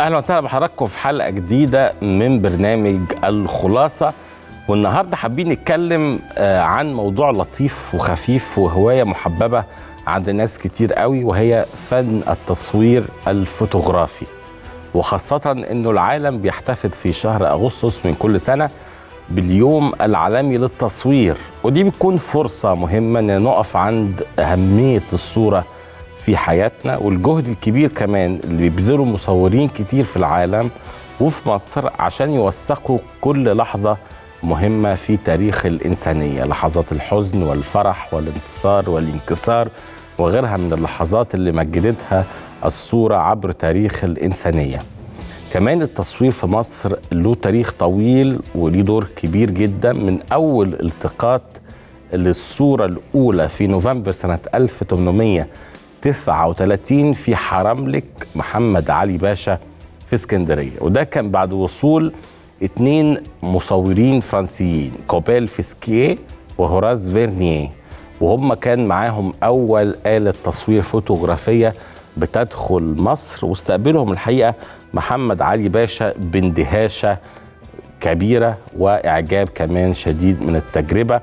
اهلا وسهلا بحضراتكم في حلقه جديده من برنامج الخلاصه والنهارده حابين نتكلم آه، عن موضوع لطيف وخفيف وهوايه محببه عند ناس كتير قوي وهي فن التصوير الفوتوغرافي وخاصه انه العالم بيحتفل في شهر اغسطس من كل سنه باليوم العالمي للتصوير ودي بتكون فرصه مهمه ان نقف عند اهميه الصوره في حياتنا والجهد الكبير كمان اللي بيبذله مصورين كتير في العالم وفي مصر عشان يوثقوا كل لحظة مهمة في تاريخ الإنسانية لحظات الحزن والفرح والانتصار والانكسار وغيرها من اللحظات اللي مجدتها الصورة عبر تاريخ الإنسانية كمان التصوير في مصر له تاريخ طويل وليه دور كبير جدا من أول التقاط للصورة الأولى في نوفمبر سنة 1800 39 في حرملك محمد علي باشا في اسكندريه وده كان بعد وصول اتنين مصورين فرنسيين كوبيل فيسكيه وهوراز فيرنيه وهم كان معاهم اول آلة تصوير فوتوغرافية بتدخل مصر واستقبلهم الحقيقة محمد علي باشا باندهاشة كبيرة وإعجاب كمان شديد من التجربة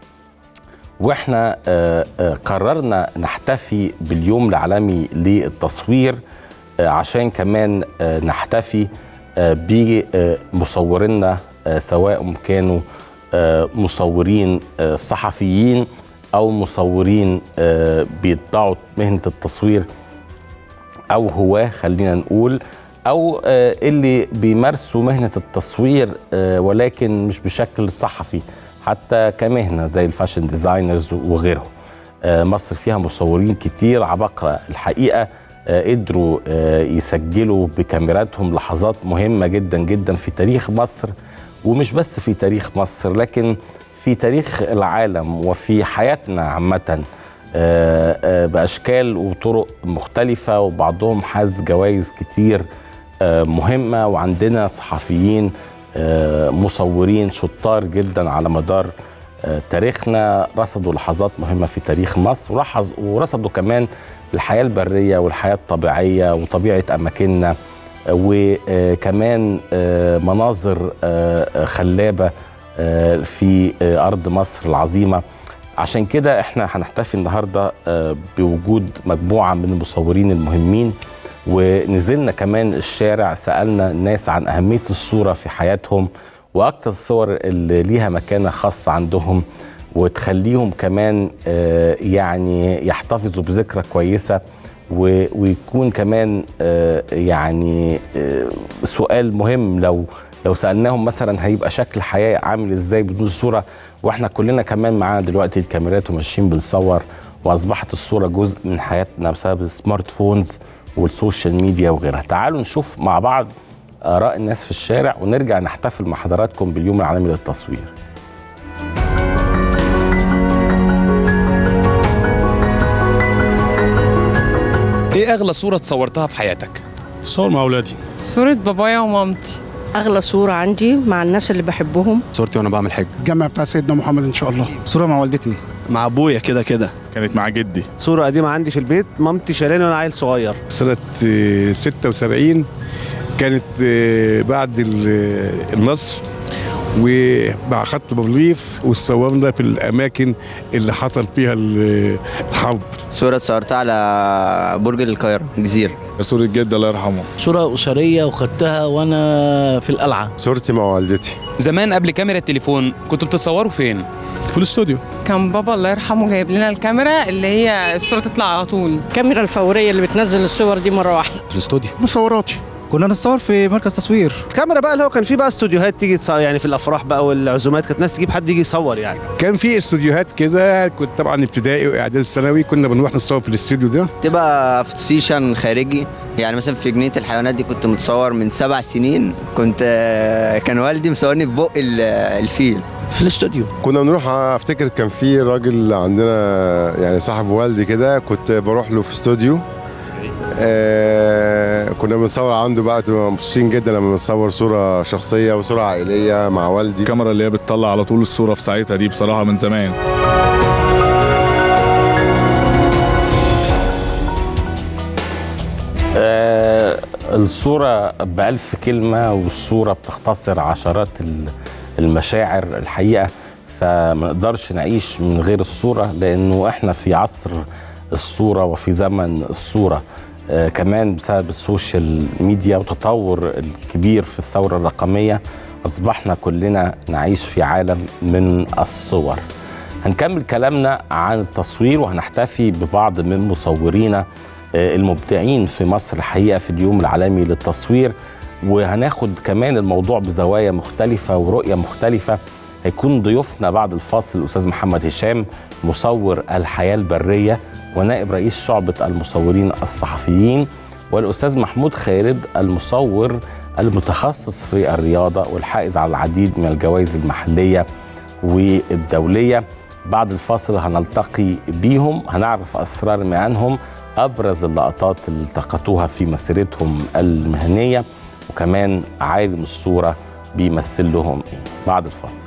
واحنا آه، آه، قررنا نحتفي باليوم العالمي للتصوير آه، عشان كمان آه، نحتفي آه، بمصورينا آه، سواء كانوا آه، مصورين آه، صحفيين او مصورين آه، بيتبعوا مهنه التصوير او هواه خلينا نقول او آه، اللي بيمارسوا مهنه التصوير آه، ولكن مش بشكل صحفي حتى كمهنه زي الفاشن ديزاينرز وغيرهم آه، مصر فيها مصورين كتير عباقرة الحقيقه آه، قدروا آه، يسجلوا بكاميراتهم لحظات مهمه جدا جدا في تاريخ مصر ومش بس في تاريخ مصر لكن في تاريخ العالم وفي حياتنا عامه آه، آه، باشكال وطرق مختلفه وبعضهم حاز جوائز كتير آه، مهمه وعندنا صحفيين آه، مصورين شطار جدا على مدار آه، تاريخنا رصدوا لحظات مهمه في تاريخ مصر ورحظ- ورصدوا كمان الحياه البريه والحياه الطبيعيه وطبيعه اماكننا آه، وكمان آه، مناظر آه، خلابه آه، في آه، ارض مصر العظيمه عشان كده احنا هنحتفي النهارده آه، بوجود مجموعه من المصورين المهمين ونزلنا كمان الشارع سالنا الناس عن اهميه الصوره في حياتهم واكتر الصور اللي ليها مكانه خاصه عندهم وتخليهم كمان آه، يعني يحتفظوا بذكرى كويسه و- ويكون كمان آه، يعني آه، سؤال مهم لو لو سالناهم مثلا هيبقى شكل الحياه عامل ازاي بدون صوره واحنا كلنا كمان معانا دلوقتي الكاميرات وماشيين بنصور واصبحت الصوره جزء من حياتنا بسبب السمارت فونز والسوشيال ميديا وغيرها تعالوا نشوف مع بعض اراء الناس في الشارع ونرجع نحتفل مع حضراتكم باليوم العالمي للتصوير ايه اغلى صوره اتصورتها في حياتك صور مع اولادي صورة بابايا ومامتي اغلى صوره عندي مع الناس اللي بحبهم صورتي وانا بعمل حج الجامع بتاع سيدنا محمد ان شاء الله صوره مع والدتي مع ابويا كده كده كانت مع جدي صورة قديمة عندي في البيت مامتي شالاني وانا عيل صغير سنة آه، 76 كانت آه، بعد ال- النصر ومع خط بافليف وصورنا في الأماكن اللي حصل فيها ال- الحرب صورة اتصورتها على برج القاهرة الجزيرة صورة جدي الله يرحمه صورة أسرية وخدتها وأنا في القلعة صورتي مع والدتي زمان قبل كاميرا التليفون كنتوا بتتصوروا فين في الاستوديو كان بابا الله يرحمه جايب لنا الكاميرا اللي هي الصورة تطلع على طول الكاميرا الفوريه اللي بتنزل الصور دي مره واحده في الاستوديو مصوراتي كنا نتصور في مركز تصوير الكاميرا بقى اللي هو كان في بقى استوديوهات تيجي تصور يعني في الافراح بقى والعزومات كانت ناس تجيب حد يجي يصور يعني كان في استوديوهات كده كنت طبعا ابتدائي واعدادي ثانوي كنا بنروح نصور في الاستوديو ده تبقى في سيشن خارجي يعني مثلا في جنينة الحيوانات دي كنت متصور من سبع سنين كنت آه، كان والدي مصورني في بق ال- الفيل في الاستوديو كنا بنروح افتكر كان في راجل عندنا يعني صاحب والدي كده كنت بروح له في استوديو آه كنا بنصور عنده بقى تبقى مبسوطين جدا لما بنصور صوره شخصيه وصوره عائليه مع والدي الكاميرا اللي هي بتطلع على طول الصورة في ساعتها دي بصراحة من زمان آه، الصورة بألف كلمة والصورة بتختصر عشرات ال- المشاعر الحقيقة فما نقدرش نعيش من غير الصورة لأنه إحنا في عصر الصورة وفي زمن الصورة آه كمان بسبب السوشيال ميديا وتطور الكبير في الثورة الرقمية أصبحنا كلنا نعيش في عالم من الصور هنكمل كلامنا عن التصوير وهنحتفي ببعض من مصورينا آه، المبدعين في مصر الحقيقه في اليوم العالمي للتصوير وهناخد كمان الموضوع بزوايا مختلفه ورؤيه مختلفه هيكون ضيوفنا بعد الفاصل الاستاذ محمد هشام مصور الحياه البريه ونائب رئيس شعبه المصورين الصحفيين والاستاذ محمود خالد المصور المتخصص في الرياضه والحائز على العديد من الجوائز المحليه والدوليه بعد الفاصل هنلتقي بيهم هنعرف اسرار مهنهم ابرز اللقطات اللي التقطوها في مسيرتهم المهنيه وكمان عالم الصوره بيمثل لهم ايه بعد الفاصل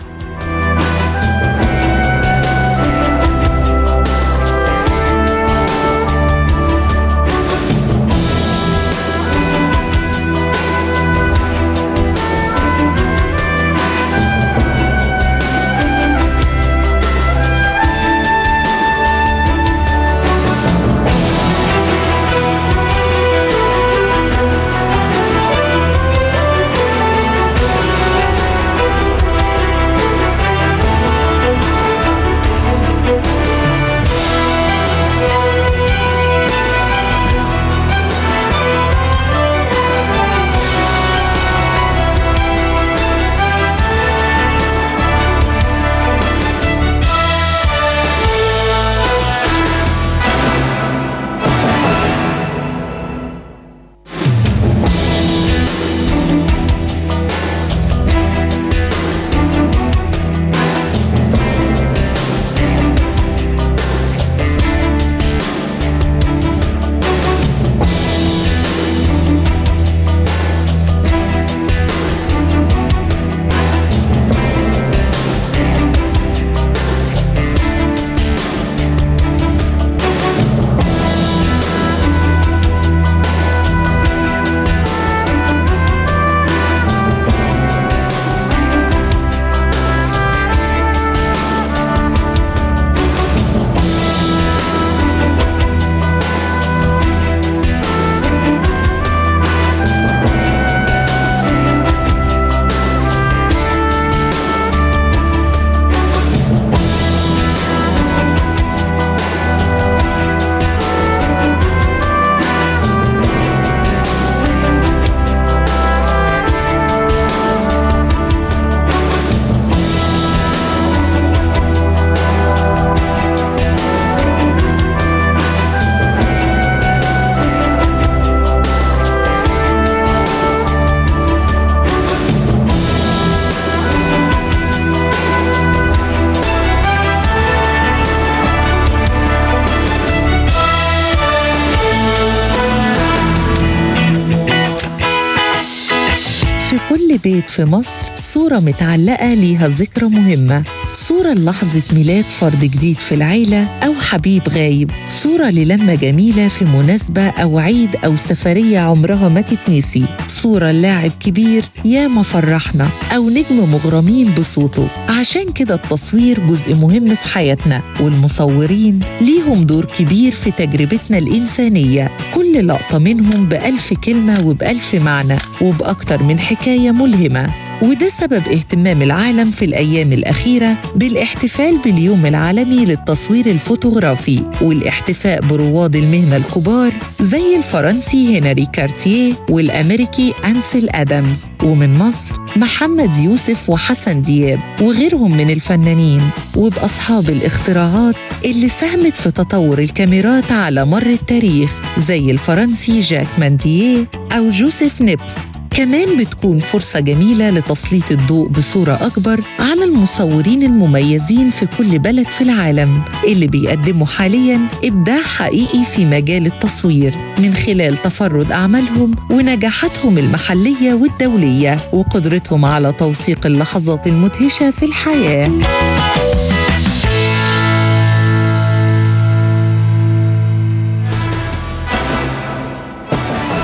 في كل بيت في مصر صورة متعلقة ليها ذكرى مهمة صورة للحظة ميلاد فرد جديد في العيلة أو حبيب غايب صورة للمة جميلة في مناسبة أو عيد أو سفرية عمرها ما تتنسي صورة للاعب كبير ياما فرحنا أو نجم مغرمين بصوته عشان كده التصوير جزء مهم في حياتنا والمصورين ليهم دور كبير في تجربتنا الإنسانية كل لقطة منهم بألف كلمة وبألف معنى وبأكتر من حكاية ملهمة وده سبب اهتمام العالم في الأيام الأخيرة بالاحتفال باليوم العالمي للتصوير الفوتوغرافي والاحتفاء برواد المهنة الكبار زي الفرنسي هنري كارتيه والأمريكي أنسل أدمز ومن مصر محمد يوسف وحسن دياب وغيرهم من الفنانين وبأصحاب الاختراعات اللي ساهمت في تطور الكاميرات على مر التاريخ زي الفرنسي جاك ماندييه أو جوزيف نيبس كمان بتكون فرصة جميلة لتسليط الضوء بصورة أكبر على المصورين المميزين في كل بلد في العالم اللي بيقدموا حالياً إبداع حقيقي في مجال التصوير من خلال تفرد أعمالهم ونجاحاتهم المحلية والدولية وقدرتهم على توثيق اللحظات المدهشة في الحياة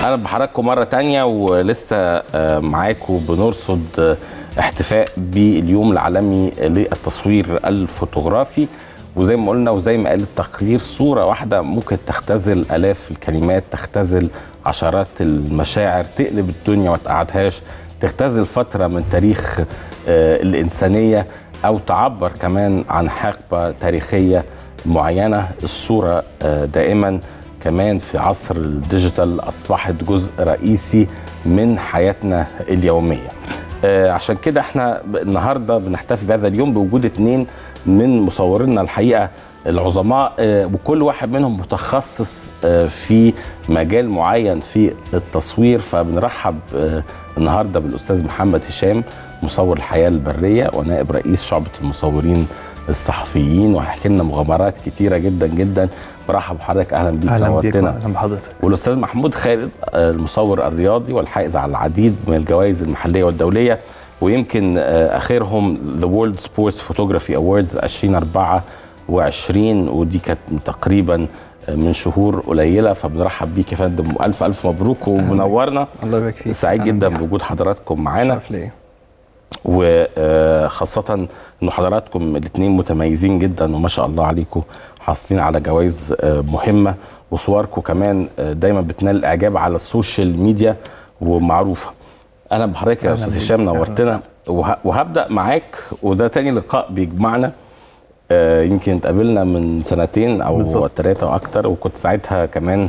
اهلا بحضراتكم مره تانية ولسه آه، معاكم بنرصد آه، احتفاء باليوم العالمي للتصوير الفوتوغرافي وزي ما قلنا وزي ما قال التقرير صوره واحده ممكن تختزل الاف الكلمات تختزل عشرات المشاعر تقلب الدنيا ما تقعدهاش تختزل فتره من تاريخ آه، الانسانيه او تعبر كمان عن حقبه تاريخيه معينه الصوره آه، دائما كمان في عصر الديجيتال اصبحت جزء رئيسي من حياتنا اليوميه آه، عشان كده احنا ب- النهارده بنحتفل بهذا اليوم بوجود اتنين من مصورينا الحقيقه العظماء آه، وكل واحد منهم متخصص آه، في مجال معين في التصوير فبنرحب آه، النهارده بالاستاذ محمد هشام مصور الحياه البريه ونائب رئيس شعبه المصورين الصحفيين وهيحكي لنا مغامرات كتيره جدا جدا برحب بحضرتك اهلا بيك اهلا بيك نورتنا. اهلا بحضرتك والاستاذ محمود خالد آه، المصور الرياضي والحائز على العديد من الجوائز المحليه والدوليه ويمكن آه، اخرهم ذا وورلد سبورتس فوتوغرافي اووردز 2024 ودي كانت تقريبا آه، من شهور قليله فبنرحب بيك يا فندم الف الف مبروك ومنورنا الله يبارك فيك سعيد أهلاً جدا بيك. بوجود حضراتكم معانا شرف ليا وخاصة انه حضراتكم الاثنين متميزين جدا وما شاء الله عليكم حاصلين على جوائز آه، مهمة وصوركم كمان آه، دايما بتنال الاعجاب على السوشيال ميديا ومعروفة اهلا بحضرتك يا أهلاً استاذ بيك. هشام أهلاً نورتنا وه- وهبدا معاك وده تاني لقاء بيجمعنا آه، يمكن اتقابلنا من سنتين او بالظبط. ثلاثه واكتر وكنت ساعتها كمان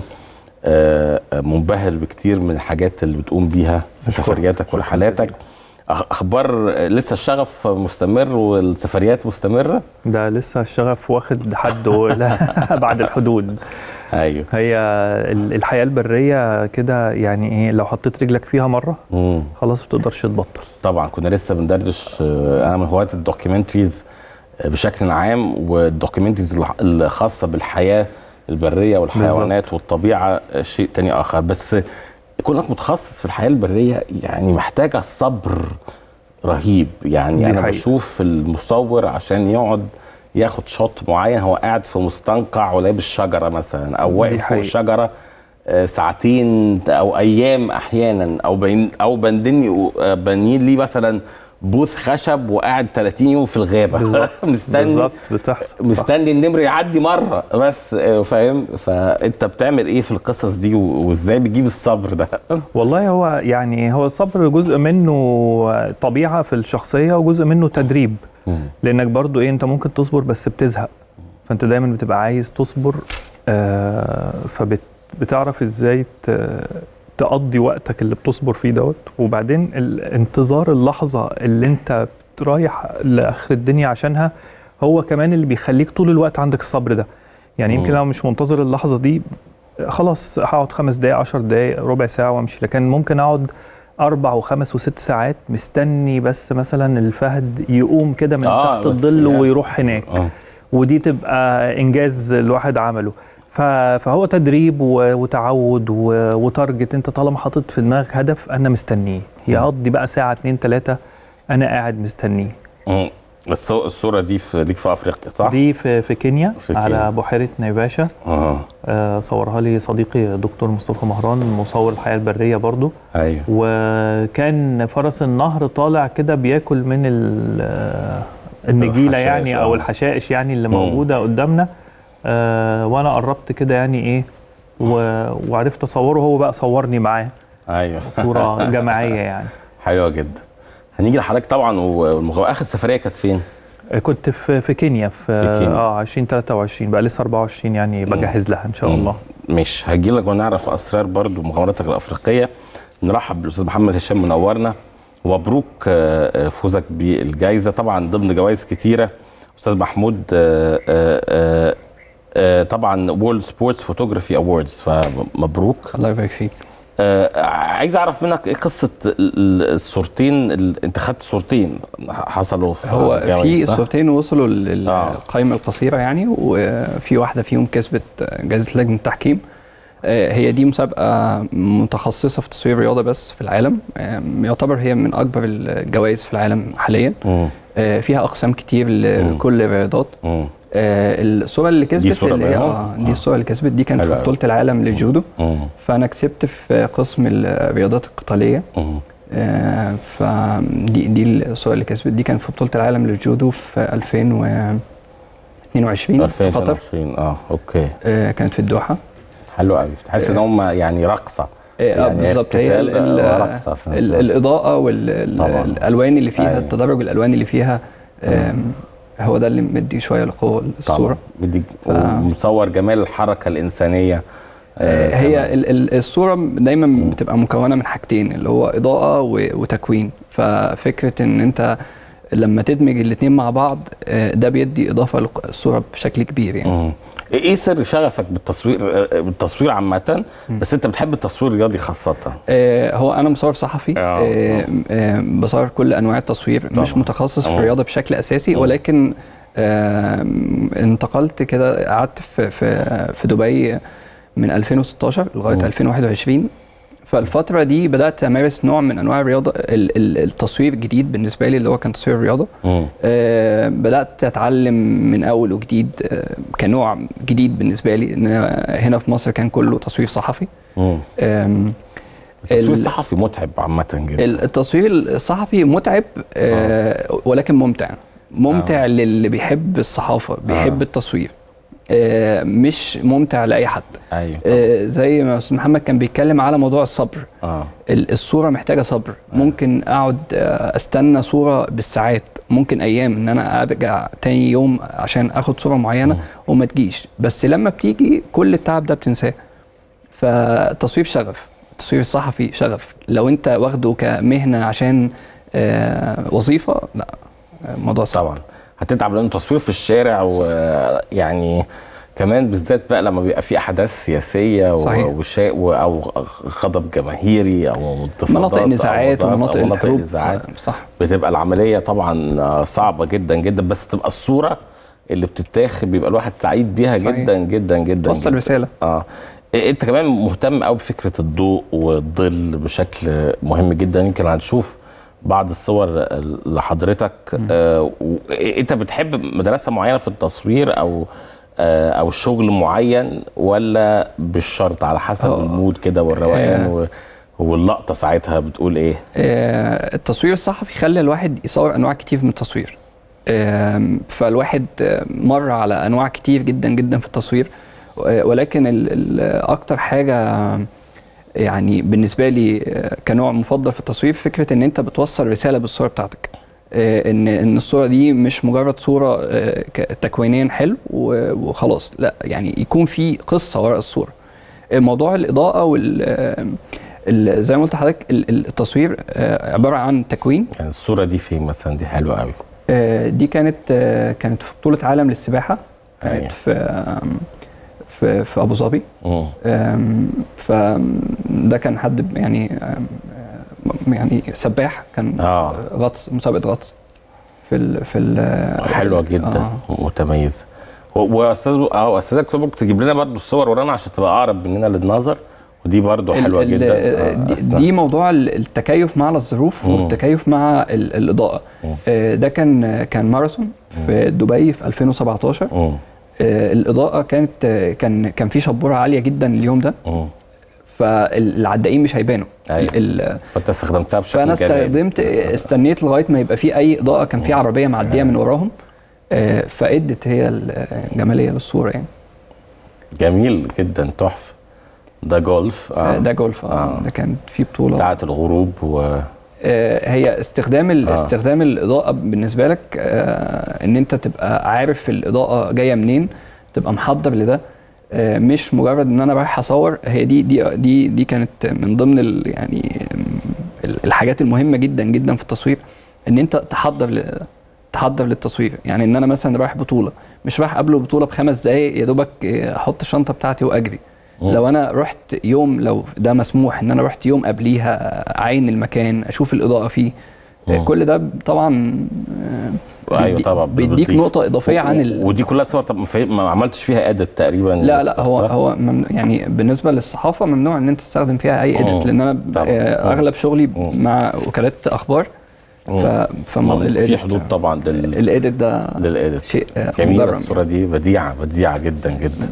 آه، آه، منبهر بكتير من الحاجات اللي بتقوم بيها في سفرياتك ورحلاتك أخ- اخبار آه، لسه الشغف مستمر والسفريات مستمره ده لسه الشغف واخد حد ولا بعد الحدود ايوه هي ال- الحياه البريه كده يعني ايه لو حطيت رجلك فيها مره مم. خلاص ما بتقدرش تبطل طبعا كنا لسه بندردش آه، انا من هواة الدوكيومنتريز آه، بشكل عام والدوكيومنتريز الح- الخاصه بالحياه البريه والحيوانات والطبيعه آه، شيء تاني اخر بس كونك متخصص في الحياه البريه يعني محتاجه صبر رهيب يعني دي انا حقيقة. بشوف المصور عشان يقعد ياخد شوت معين هو قاعد في مستنقع ولابس شجره مثلا او دي واقف فوق حقيقة. شجره آه، ساعتين او ايام احيانا او بين او بندني آه، بنين لي مثلا بوث خشب وقاعد 30 يوم في الغابه بالظبط مستني بالظبط بتحصل صح. مستني النمر يعدي مره بس آه، فاهم فانت بتعمل ايه في القصص دي و- وازاي بتجيب الصبر ده والله هو يعني هو الصبر جزء منه طبيعه في الشخصيه وجزء منه تدريب لانك برضو ايه انت ممكن تصبر بس بتزهق فانت دايما بتبقى عايز تصبر آه فبتعرف ازاي ت- تقضي وقتك اللي بتصبر فيه دوت وبعدين الانتظار اللحظه اللي انت رايح لاخر الدنيا عشانها هو كمان اللي بيخليك طول الوقت عندك الصبر ده يعني يمكن مم. لو مش منتظر اللحظه دي خلاص هقعد خمس دقايق عشر دقايق ربع ساعه وامشي لكن ممكن اقعد اربع وخمس وست ساعات مستني بس مثلا الفهد يقوم كده من آه، تحت بس الظل يعني- ويروح هناك اه ودي تبقى انجاز الواحد عمله ف- فهو تدريب و- وتعود و- وتارجت انت طالما حاطط في دماغك هدف انا مستنيه يقضي بقى ساعه اتنين تلاته انا قاعد مستنيه مم. بس هو الصوره دي في ليك في افريقيا صح؟ دي في في كينيا في كينيا. على بحيره نيفاشا اه آه، صورها لي صديقي دكتور مصطفى مهران مصور الحياه البريه برضو ايوه وكان فرس النهر طالع كده بياكل من ال- آه، النجيله الحشائش، يعني او آه. الحشائش يعني اللي مم. موجوده قدامنا آه، وانا قربت كده يعني ايه و- وعرفت اصوره هو بقى صورني معاه ايوه صوره جماعيه يعني حلوه جدا هنيجي لحضرتك طبعا والمغ... اخر سفريه كانت فين؟ آه، كنت في في كينيا في, في كينيا. اه 2023 بقى لسه 24 يعني بجهز لها ان شاء مم. الله مش هجي لك ونعرف اسرار برضو مغامراتك الافريقيه نرحب بالاستاذ محمد هشام منورنا ومبروك آه، آه، فوزك بالجائزه طبعا ضمن جوائز كتيره استاذ محمود آه، آه، آه، آه، طبعا وورلد سبورتس فوتوغرافي اووردز فمبروك الله يبارك فيك آه، عايز اعرف منك ايه قصه ال- ال- الصورتين ال- انت خدت صورتين حصلوا في هو في جوائز، صح؟ صورتين وصلوا للقائمة القصيرة يعني وفي واحدة فيهم كسبت جائزة لجنة التحكيم آه، هي دي مسابقة متخصصة في تصوير الرياضة بس في العالم آه، يعتبر هي من أكبر الجوائز في العالم حاليا مم. آه، فيها أقسام كتير لكل الرياضات مم. آه الصوره اللي كسبت صورة اللي هي منهم؟ اه دي الصوره اللي كسبت دي كانت حلو في أوي. بطوله العالم للجودو مم. فانا كسبت في قسم الرياضات القتاليه مم. آه فدي دي الصوره اللي كسبت دي كانت في بطوله العالم للجودو في 2022 في قطر 2022 اه اوكي آه كانت في الدوحه حلو قوي تحس ان هم يعني رقصه اه يعني بالظبط هي قتال، ال- آه، ال- رقصة في نفس ال- الوقت. الاضاءه طبعاً. والالوان اللي فيها أيوة. التدرج الالوان اللي فيها آم، هو ده اللي مدي شويه لقوه للصوره طبعا بدي ومصور جمال الحركه الانسانيه آه، هي ال- ال- الصوره دايما بتبقى مكونه من حاجتين اللي هو اضاءه و- وتكوين ففكره ان انت لما تدمج الاثنين مع بعض آه، ده بيدي اضافه للصوره بشكل كبير يعني مم. ايه سر شغفك بالتصوير آه، بالتصوير عامه بس انت بتحب التصوير الرياضي خاصه آه، هو انا مصور صحفي آه، آه، بصور كل انواع التصوير مش متخصص في طبعاً. الرياضه بشكل اساسي ولكن آه، انتقلت كده قعدت في في في دبي من 2016 لغايه مم. 2021 فالفترة دي بدأت أمارس نوع من أنواع الرياضة ال- ال- التصوير الجديد بالنسبة لي اللي هو كان تصوير الرياضة مم. آه، بدأت أتعلم من أول وجديد آه، كنوع جديد بالنسبة لي إن أنا هنا في مصر كان كله تصوير صحفي مم. آم، التصوير ال- الصحفي متعب عامه جدا ال- التصوير الصحفي متعب آه ولكن ممتع ممتع للي بيحب الصحافة بيحب التصوير آه مش ممتع لأي حد ايوه آه زي ما أستاذ محمد كان بيتكلم على موضوع الصبر اه ال- الصورة محتاجة صبر ممكن أقعد آه، أستنى صورة بالساعات ممكن أيام إن أنا أرجع تاني يوم عشان أخد صورة معينة وما تجيش بس لما بتيجي كل التعب ده بتنساه فالتصوير شغف التصوير الصحفي شغف لو أنت واخده كمهنة عشان آه، وظيفة لا الموضوع صعب طبعا هتتعب لانه تصوير في الشارع ويعني كمان بالذات بقى لما بيبقى في احداث سياسيه و- صحيح. وشيء و- او غضب جماهيري او انتفاضات مناطق أو نزاعات وظائف ومناطق أو مناطق الحروب نزاعات صح بتبقى العمليه طبعا صعبه جدا جدا بس تبقى الصوره اللي بتتاخد بيبقى الواحد سعيد بيها صحيح. جدا جدا جدا توصل جداً. رسالة اه إيه، انت كمان مهتم قوي بفكره الضوء والظل بشكل مهم جدا يمكن هنشوف بعض الصور لحضرتك آه و- إيه، انت بتحب مدرسه معينه في التصوير او آه او شغل معين ولا بالشرط على حسب آه. المود كده والروقان آه. و- واللقطه ساعتها بتقول ايه آه، التصوير الصحفي خلى الواحد يصور انواع كتير من التصوير آم، فالواحد آه، مر على انواع كتير جدا جدا في التصوير آه، ولكن ال- ال- اكتر حاجه يعني بالنسبه لي آه، كنوع مفضل في التصوير فكره ان انت بتوصل رساله بالصوره بتاعتك آه، ان ان الصوره دي مش مجرد صوره آه، ك- تكوينيا حلو و- وخلاص لا يعني يكون في قصه وراء الصوره موضوع الاضاءه وال آه، ال- زي ما قلت لحضرتك ال- ال- التصوير آه، عباره عن تكوين يعني الصوره دي فين مثلا دي حلوه قوي آه، دي كانت آه، كانت في بطوله عالم للسباحه أيوة. كانت في آم، في في ابو ظبي مم. آم، فده كان حد ب- يعني آم، آم، يعني سباح كان آه. غطس مسابقه غطس في ال في ال حلوه جدا آه. متميزه و- واستاذ اه استاذ اكتوبر تجيب لنا برضو الصور ورانا عشان تبقى اقرب مننا للنظر ودي برضو ال- حلوه ال- جدا آه، دي, أثناء- دي موضوع ال- التكيف مع الظروف مم. والتكيف مع ال- الاضاءه آه، ده كان كان ماراثون في دبي في 2017 مم. آه، الاضاءه كانت آه، كان كان في شبوره عاليه جدا اليوم ده مم. فالعدائين مش هيبانوا أيوة. ال- ال- فانت استخدمتها بشكل فانا جمالي. استخدمت استنيت لغايه ما يبقى في اي اضاءه كان في عربيه معديه من وراهم آه، فادت هي الجماليه للصوره يعني جميل جدا تحفه ده جولف آه، ده جولف اه ده كان في بطوله ساعه الغروب و آه، هي استخدام ال- آه. استخدام الاضاءه بالنسبه لك آه، ان انت تبقى عارف الاضاءه جايه منين تبقى محضر لده آه، مش مجرد ان انا رايح اصور هي دي دي دي دي كانت من ضمن ال يعني ال- الحاجات المهمه جدا جدا في التصوير ان انت تحضر ل- تحضر للتصوير يعني ان انا مثلا رايح بطوله مش رايح قبل البطوله بخمس دقائق يا دوبك آه، احط الشنطه بتاعتي واجري مم. لو انا رحت يوم لو ده مسموح ان انا رحت يوم قبليها اعين المكان اشوف الاضاءه فيه آه، كل ده طبعا آه، ايوه بيدي- طبعا بيديك بتضيف. نقطه اضافيه عن و- ال... ودي كلها صور طب ما في- ما عملتش فيها ادت تقريبا لا لا هو صح؟ هو ممنوع يعني بالنسبه للصحافه ممنوع ان انت تستخدم فيها اي مم. اديت لان انا ب- طبعاً. آه، مم. اغلب شغلي مع وكالات اخبار ف فما في الإيديت- حدود طبعا لل الايديت ده للإيديت شيء آه، جميله مجرم الصوره دي بديعه بديعه جدا جدا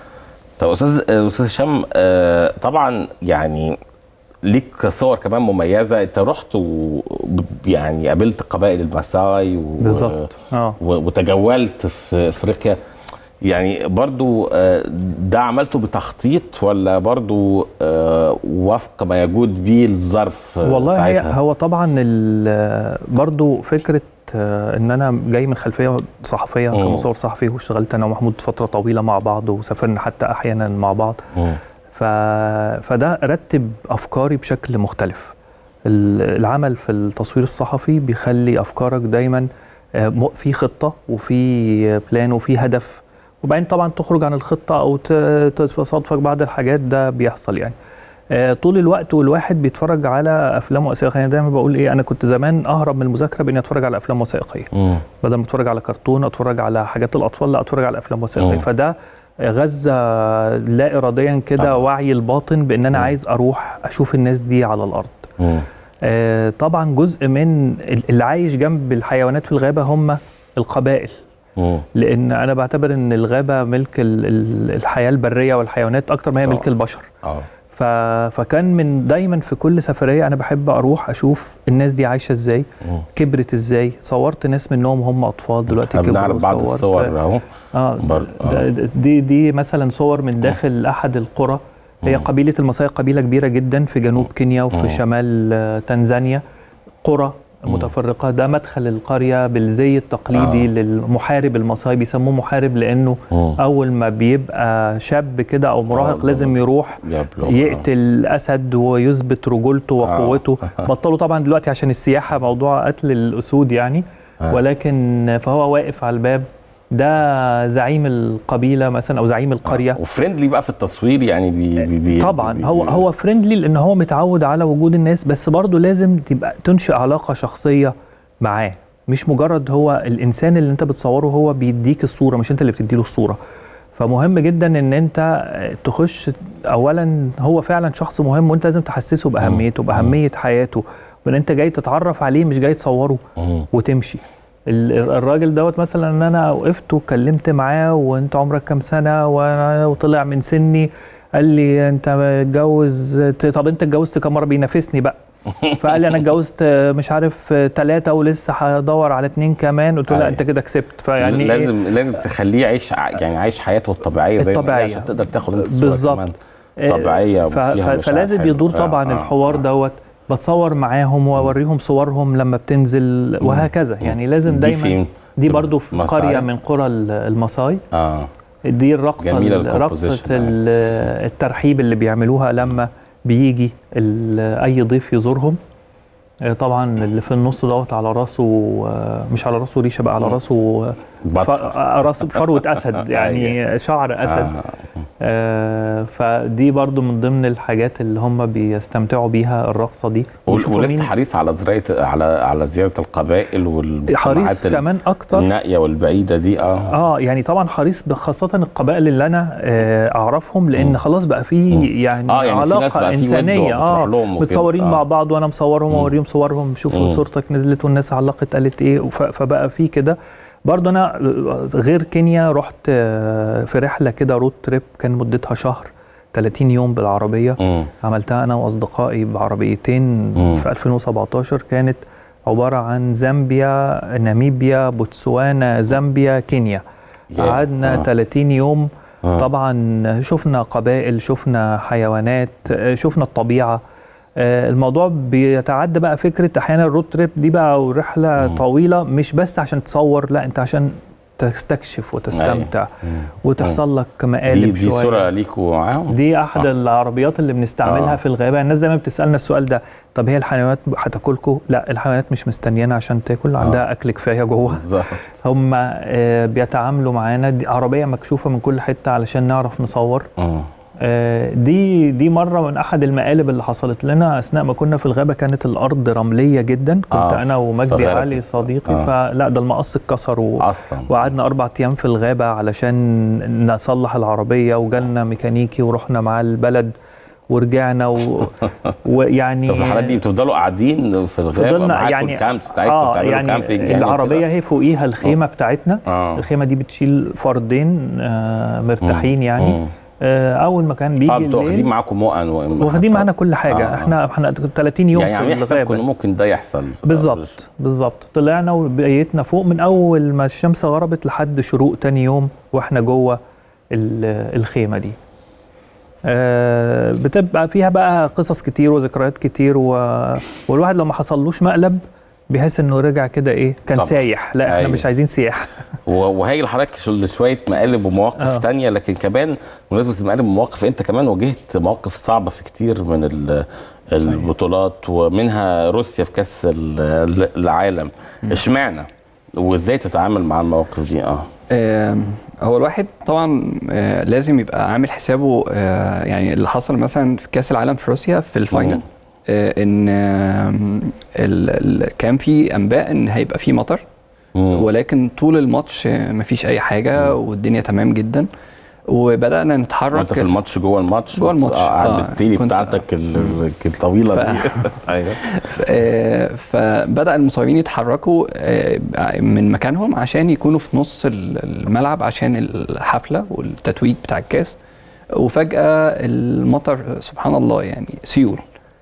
طب استاذ آه، استاذ هشام آه، طبعا يعني ليك صور كمان مميزه انت رحت و يعني قابلت قبائل الماساي و... بالظبط اه و- وتجولت في افريقيا يعني برضو آه، ده عملته بتخطيط ولا برضو آه، وفق ما يجود به الظرف آه، والله هي ساعتها؟ هو طبعا ال- برضو فكره آه، ان انا جاي من خلفيه صحفيه مم. كمصور صحفي واشتغلت انا ومحمود فتره طويله مع بعض وسافرنا حتى احيانا مع بعض مم. ف... فده رتب افكاري بشكل مختلف ال- العمل في التصوير الصحفي بيخلي افكارك دايما آه، م- في خطه وفي بلان وفي هدف وبعدين طبعا تخرج عن الخطه او ت- تصادفك بعض الحاجات ده بيحصل يعني آه، طول الوقت والواحد بيتفرج على افلام وثائقيه يعني دايما بقول ايه انا كنت زمان اهرب من المذاكره باني اتفرج على افلام وثائقيه مم. بدل ما اتفرج على كرتون اتفرج على حاجات الاطفال لا اتفرج على افلام وثائقيه مم. فده غذى لا اراديا كده وعي الباطن بان انا عايز اروح اشوف الناس دي على الارض مم. آه طبعا جزء من اللي عايش جنب الحيوانات في الغابه هم القبائل مم. لان انا بعتبر ان الغابه ملك ال- ال- الحياه البريه والحيوانات اكتر ما هي طبعاً. ملك البشر اه ف... فكان من دايما في كل سفريه انا بحب اروح اشوف الناس دي عايشه ازاي مم. كبرت ازاي صورت ناس منهم هم اطفال دلوقتي احنا كبروا بنعرف بعض صورت- الصور اهو اه بر- آه. د- د- دي دي مثلا صور من داخل احد القرى هي مم. قبيله المصاي قبيله كبيره جدا في جنوب كينيا مم. وفي شمال آه، تنزانيا قرى مم. متفرقه ده مدخل القريه بالزي التقليدي آه. للمحارب المصاي بيسموه محارب لانه مم. اول ما بيبقى شاب كده او مراهق آه، لازم يروح يبلغ يقتل اسد ويثبت رجولته وقوته آه. بطلوا طبعا دلوقتي عشان السياحه موضوع قتل الاسود يعني آه. ولكن فهو واقف على الباب ده زعيم القبيله مثلا او زعيم القريه وفريندلي بقى في التصوير يعني بي بي بي طبعا بي هو هو فريندلي لان هو متعود على وجود الناس بس برضه لازم تبقى تنشئ علاقه شخصيه معاه مش مجرد هو الانسان اللي انت بتصوره هو بيديك الصوره مش انت اللي بتديله الصوره فمهم جدا ان انت تخش اولا هو فعلا شخص مهم وانت لازم تحسسه باهميته باهميه حياته وان انت جاي تتعرف عليه مش جاي تصوره مم. وتمشي ال- الراجل دوت مثلا ان انا وقفت واتكلمت معاه وانت عمرك كام سنه وانا وطلع من سني قال لي انت متجوز طب انت اتجوزت كام مره بينافسني بقى فقال لي انا اتجوزت مش عارف ثلاثه ولسه هدور على اتنين كمان قلت له لا أيوة. انت كده كسبت فيعني لازم لازم تخليه يعيش ع- يعني عايش حياته الطبيعيه زي ما هي الطبيعية. عشان تقدر تاخد انت صورة بالظبط. كمان آه، طبيعيه ف- وفيها ف- مشاعر فلازم حلوة. يدور آه، طبعا آه، الحوار آه. دوت بتصور معاهم واوريهم صورهم لما بتنزل وهكذا يعني لازم دي دايما فين؟ دي برضو في مصاي؟ قريه من قرى ال- المصاي اه دي الرقصه جميلة ال- رقصه الcomposition، ال- الترحيب اللي بيعملوها لما بيجي ال- اي ضيف يزورهم آه، طبعا اللي في النص دوت على راسه آه، مش على راسه ريشه بقى على راسه آه، بطل. ف- آه، راسه فروه اسد يعني شعر اسد آه. آه، فدي برضو من ضمن الحاجات اللي هم بيستمتعوا بيها الرقصه دي ول- ويشوفوا ولسه مين حريص على زراعه على على زياره القبائل والمجتمعات حريص ال- كمان اكتر النائيه والبعيده دي اه اه يعني طبعا حريص خاصة القبائل اللي انا آه اعرفهم لان مم. خلاص بقى في مم. يعني آه، يعني في ناس علاقة بقى في ود انسانية وبتروح اه لهم وكده. متصورين آه. مع بعض وانا مصورهم مم. واوريهم صورهم شوفوا مم. صورتك نزلت والناس علقت قالت ايه وف- فبقى في كده برضه انا غير كينيا رحت آه، في رحلة كده رود تريب كان مدتها شهر 30 يوم بالعربية مم. عملتها انا واصدقائي بعربيتين مم. في 2017 كانت عباره عن زامبيا ناميبيا بوتسوانا زامبيا كينيا ياه. قعدنا آه. 30 يوم آه. طبعا شفنا قبائل شفنا حيوانات آه، شفنا الطبيعه آه، الموضوع بيتعدى بقى فكره احيانا الرود تريب دي بقى ورحله مم. طويله مش بس عشان تصور لا انت عشان تستكشف وتستمتع مم. وتحصل لك دي مقالب دي شويه صوره ليكوا معاهم دي احد آه. العربيات اللي بنستعملها آه. في الغابه الناس دايما بتسالنا السؤال ده طب هي الحيوانات هتاكلكم لا الحيوانات مش مستنيانا عشان تاكل عندها اكل كفايه جوه بالظبط هم آه، بيتعاملوا معانا دي عربيه مكشوفه من كل حته علشان نعرف نصور مم. آه، دي دي مره من احد المقالب اللي حصلت لنا اثناء ما كنا في الغابه كانت الارض رمليه جدا كنت آه، انا ومجدي فغرقت. علي صديقي آه. فلا ده المقص اتكسر و... اصلا وقعدنا اربع ايام في الغابه علشان نصلح العربيه وجالنا ميكانيكي ورحنا معاه البلد ورجعنا و... ويعني طب في الحالات دي بتفضلوا قاعدين في الغابه فضلنا معاكم يعني الكامبس بتاعتكم اه بتعملوا يعني كامبينج يعني العربيه وكده؟ هي فوقيها الخيمه بتاعتنا آه. الخيمه دي بتشيل فردين آه مرتاحين مم. يعني مم. آه اول ما كان بيجي طب انتوا واخدين الليل معاكم مؤن و- واخدين معانا كل حاجه آه. احنا احنا 30 يوم يعني في عاملين حسابكم الغابه ان ممكن ده يحصل بالظبط بالظبط طلعنا وبقيتنا فوق من اول ما الشمس غربت لحد شروق تاني يوم واحنا جوه ال- الخيمه دي آه، بتبقى فيها بقى قصص كتير وذكريات كتير و... والواحد لو ما حصلوش مقلب بيحس انه رجع كده ايه كان طبعا. سايح لا احنا أيوة. مش عايزين سياح و- وهي حضرتك شل- شويه مقالب ومواقف آه. تانية لكن كمان بمناسبه المقالب والمواقف انت كمان واجهت مواقف صعبه في كتير من ال- البطولات ومنها روسيا في كاس ال- العالم اشمعنى وازاي تتعامل مع المواقف دي اه آم، هو الواحد طبعا آه، لازم يبقى عامل حسابه آه، يعني اللي حصل مثلا في كاس العالم في روسيا في الفاينل آه، ان آم، ال- ال- كان في انباء ان هيبقى في مطر ولكن طول الماتش آه، مفيش اي حاجه والدنيا تمام جدا وبدانا نتحرك وانت في الماتش جوه الماتش جوه الماتش، آه آه، قاعد التيلي كنت- بتاعتك ال- الطويله ف- دي ايوه آه، فبدا المصابين يتحركوا آه، من مكانهم عشان يكونوا في نص ال- الملعب عشان الحفله والتتويج بتاع الكاس وفجاه المطر سبحان الله يعني سيول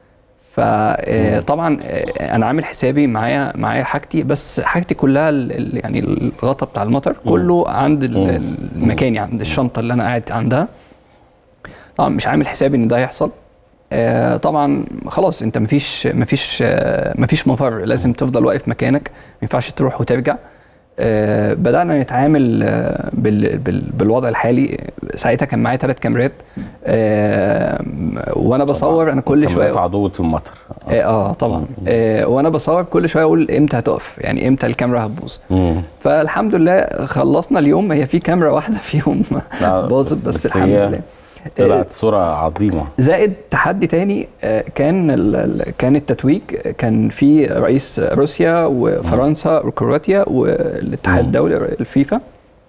فطبعا انا عامل حسابي معايا معايا حاجتي بس حاجتي كلها ال- ال- يعني الغطا بتاع المطر كله عند ال- المكان عند الشنطه اللي انا قاعد عندها طبعا مش عامل حسابي ان ده يحصل آه، طبعا خلاص انت مفيش مفيش آه، مفيش مفر لازم تفضل واقف مكانك ما ينفعش تروح وترجع آه، بدأنا نتعامل آه، بال بال بالوضع الحالي ساعتها كان معايا ثلاث كاميرات آه، وانا بصور انا كل شويه كاميرات عدوة المطر اه, آه طبعا آه وانا بصور كل شويه اقول امتى هتقف يعني امتى الكاميرا هتبوظ مم. فالحمد لله خلصنا اليوم هي في كاميرا واحده فيهم لا، باظت بس, الحمد هي لله طلعت صوره عظيمه زائد تحدي تاني آه، كان ال- ال- كان التتويج كان في رئيس روسيا وفرنسا وكرواتيا والاتحاد الدولي الفيفا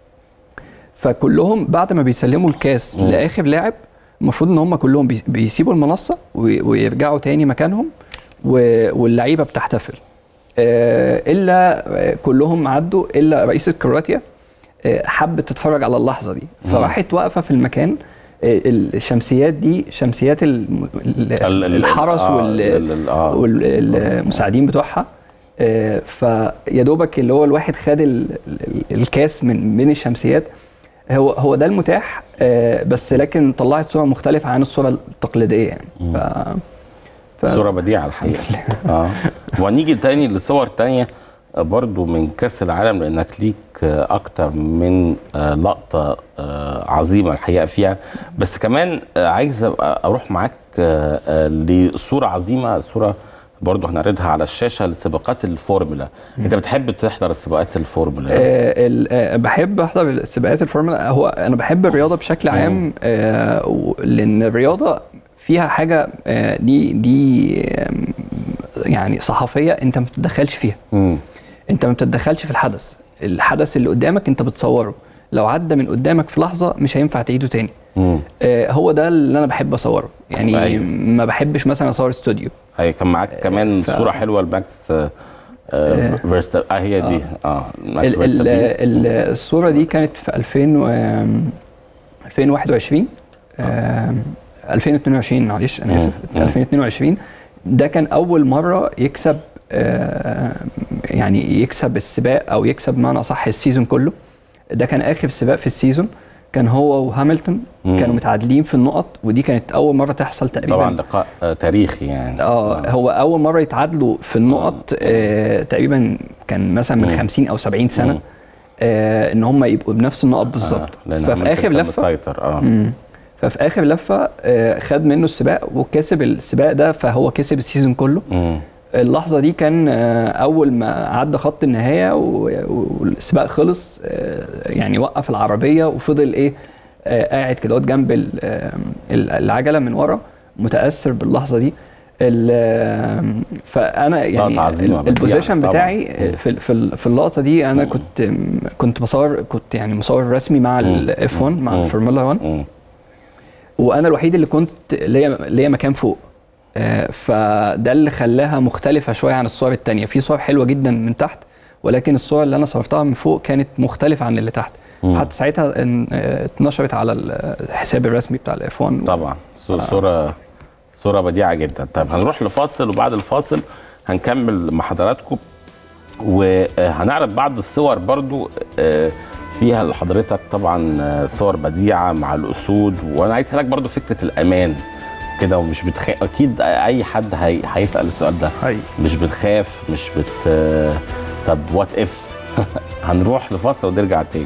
فكلهم بعد ما بيسلموا الكاس لاخر لاعب المفروض ان هم كلهم بي- بيسيبوا المنصه وي- ويرجعوا تاني مكانهم و- واللعيبه بتحتفل آه، الا آه، كلهم عدوا الا رئيسه كرواتيا آه، حبت تتفرج على اللحظه دي فراحت واقفه في المكان آه، الشمسيات دي شمسيات الم- ال- ال- ال- الحرس آه، وال- ال- ال- آه. والمساعدين بتوعها آه، فيا دوبك اللي هو الواحد خد ال- ال- الكاس من بين الشمسيات هو هو ده المتاح آه، بس لكن طلعت صوره مختلفه عن الصوره التقليديه يعني ف ف- صوره بديعه الحقيقه اه ونيجي تاني لصور تانية برضو من كاس العالم لانك ليك آه، اكتر من آه، لقطه آه، عظيمه الحقيقه فيها بس كمان آه، عايز أبقى اروح معاك آه، آه، لصوره عظيمه صوره برضو هنعرضها على الشاشه لسباقات الفورمولا انت بتحب تحضر سباقات الفورمولا آه، ال- آه، بحب احضر سباقات الفورمولا هو انا بحب الرياضه بشكل عام آه، و- لان الرياضه فيها حاجه آه، دي دي آم، يعني صحفيه انت ما بتتدخلش فيها مم. انت ما بتتدخلش في الحدث الحدث اللي قدامك انت بتصوره لو عدى من قدامك في لحظه مش هينفع تعيده تاني مم. آه، هو ده اللي انا بحب اصوره يعني أيوة. ما بحبش مثلا اصور استوديو هي كان معاك كمان ف- صوره حلوه لماكس آه، آه، فيرستا اه هي دي اه ماكس ال- ال- فيرستابين. ال- الصوره دي كانت في 2000 و 2021 آم، 2022 معلش انا مم. اسف مم. 2022 ده كان اول مره يكسب آم، يعني يكسب السباق او يكسب بمعنى اصح السيزون كله ده كان اخر سباق في السيزون كان هو وهاملتون مم. كانوا متعادلين في النقط ودي كانت اول مره تحصل تقريبا طبعا لقاء آه، تاريخي يعني اه هو اول مره يتعادلوا في النقط آه تقريبا كان مثلا من مم. 50 او 70 سنه مم. آه ان هم يبقوا بنفس النقط بالظبط لأن ففي هاملتون اخر كان لفه مسيطر اه مم. ففي اخر لفه آه خد منه السباق وكسب السباق ده فهو كسب السيزون كله مم. اللحظه دي كان آه اول ما عدى خط النهايه و- والسباق خلص آه يعني وقف العربيه وفضل ايه آه قاعد كده جنب ال- آه، العجله من ورا متاثر باللحظه دي ال- آه، فانا يعني لقطة عظيمة، ال- بديعة البوزيشن طبعاً. بتاعي في في ال- في اللقطه دي انا كنت كنت بصور كنت يعني مصور رسمي مع الاف 1 مع مم. الفورمولا 1 مم. وانا الوحيد اللي كنت ليا ليا مكان فوق آه، فده اللي خلاها مختلفه شويه عن الصور التانية في صور حلوه جدا من تحت ولكن الصور اللي انا صورتها من فوق كانت مختلفه عن اللي تحت مم. حتى ساعتها إن- آه، اتنشرت على الحساب الرسمي بتاع الاف 1 طبعا صورة صورة صورة بديعة جدا طيب هنروح لفاصل وبعد الفاصل هنكمل مع حضراتكم وهنعرض بعض الصور برضو آه، فيها لحضرتك طبعا آه، صور بديعة مع الأسود وأنا عايز أسألك برضو فكرة الأمان كده ومش بتخاف أكيد أي حد هي... هيسأل السؤال ده هي. مش بتخاف مش بت آه، طب وات إف هنروح لفاصل ونرجع تاني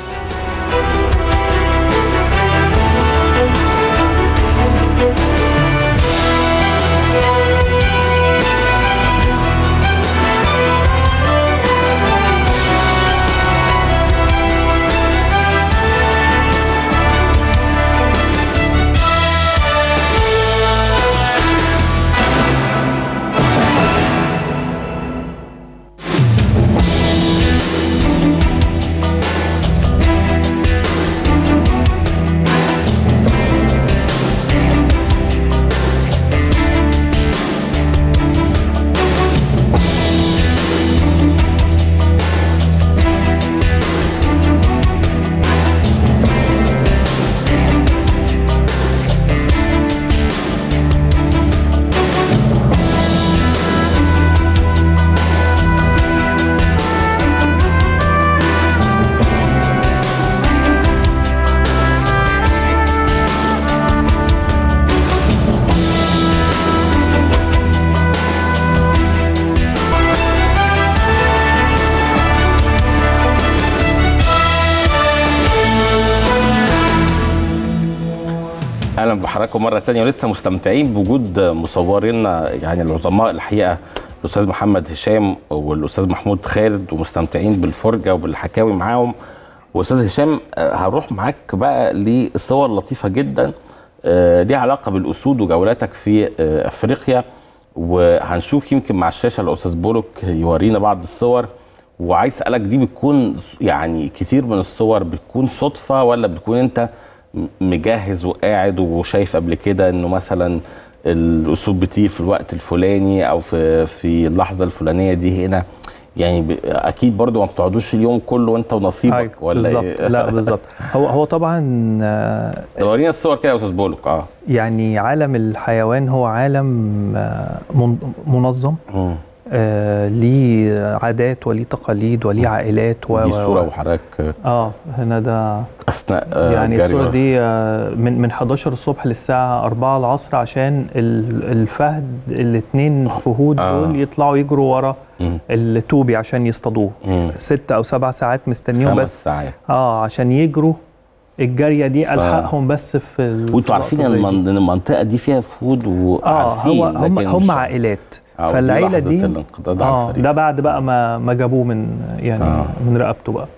اهلا بحضراتكم مره تانية ولسه مستمتعين بوجود مصورينا يعني العظماء الحقيقه الاستاذ محمد هشام والاستاذ محمود خالد ومستمتعين بالفرجه وبالحكاوي معاهم واستاذ هشام آه، هنروح معاك بقى لصور لطيفه جدا آه، ليها علاقه بالاسود وجولاتك في آه، افريقيا وهنشوف يمكن مع الشاشه الاستاذ بولك يورينا بعض الصور وعايز اسالك دي بتكون يعني كتير من الصور بتكون صدفه ولا بتكون انت م- مجهز وقاعد وشايف قبل كده انه مثلا الاسود بتيجي في الوقت الفلاني او في في اللحظه الفلانيه دي هنا يعني ب- اكيد برضو ما بتقعدوش اليوم كله وانت ونصيبك أيوة، ولا بالظبط إيه؟ لا بالظبط هو هو طبعا آه، ورينا الصور كده يا استاذ بولك اه يعني عالم الحيوان هو عالم آه، من- منظم آه ليه عادات وليه تقاليد وليه عائلات و دي و- صوره و- وحضرتك اه هنا ده اثناء آه، يعني جري الصورة ورا. دي آه، من من 11 الصبح للساعة 4 العصر عشان ال- الفهد الاثنين فهود آه. دول يطلعوا يجروا ورا مم. التوبي عشان يصطادوه مم. ست أو سبع ساعات مستنيهم خمس بس ساعات اه عشان يجروا الجارية دي ألحقهم بس في ال- وانتوا عارفين في ان اللقطة زي دي. المن- إن المنطقه دي فيها فود اه وعارفين هو هم لكن هم مش- عائلات آه، ودي فالعيله لحظة دي الانقضاض على اه الفريق. ده بعد بقى ما ما جابوه من يعني آه. آه. من رقبته بقى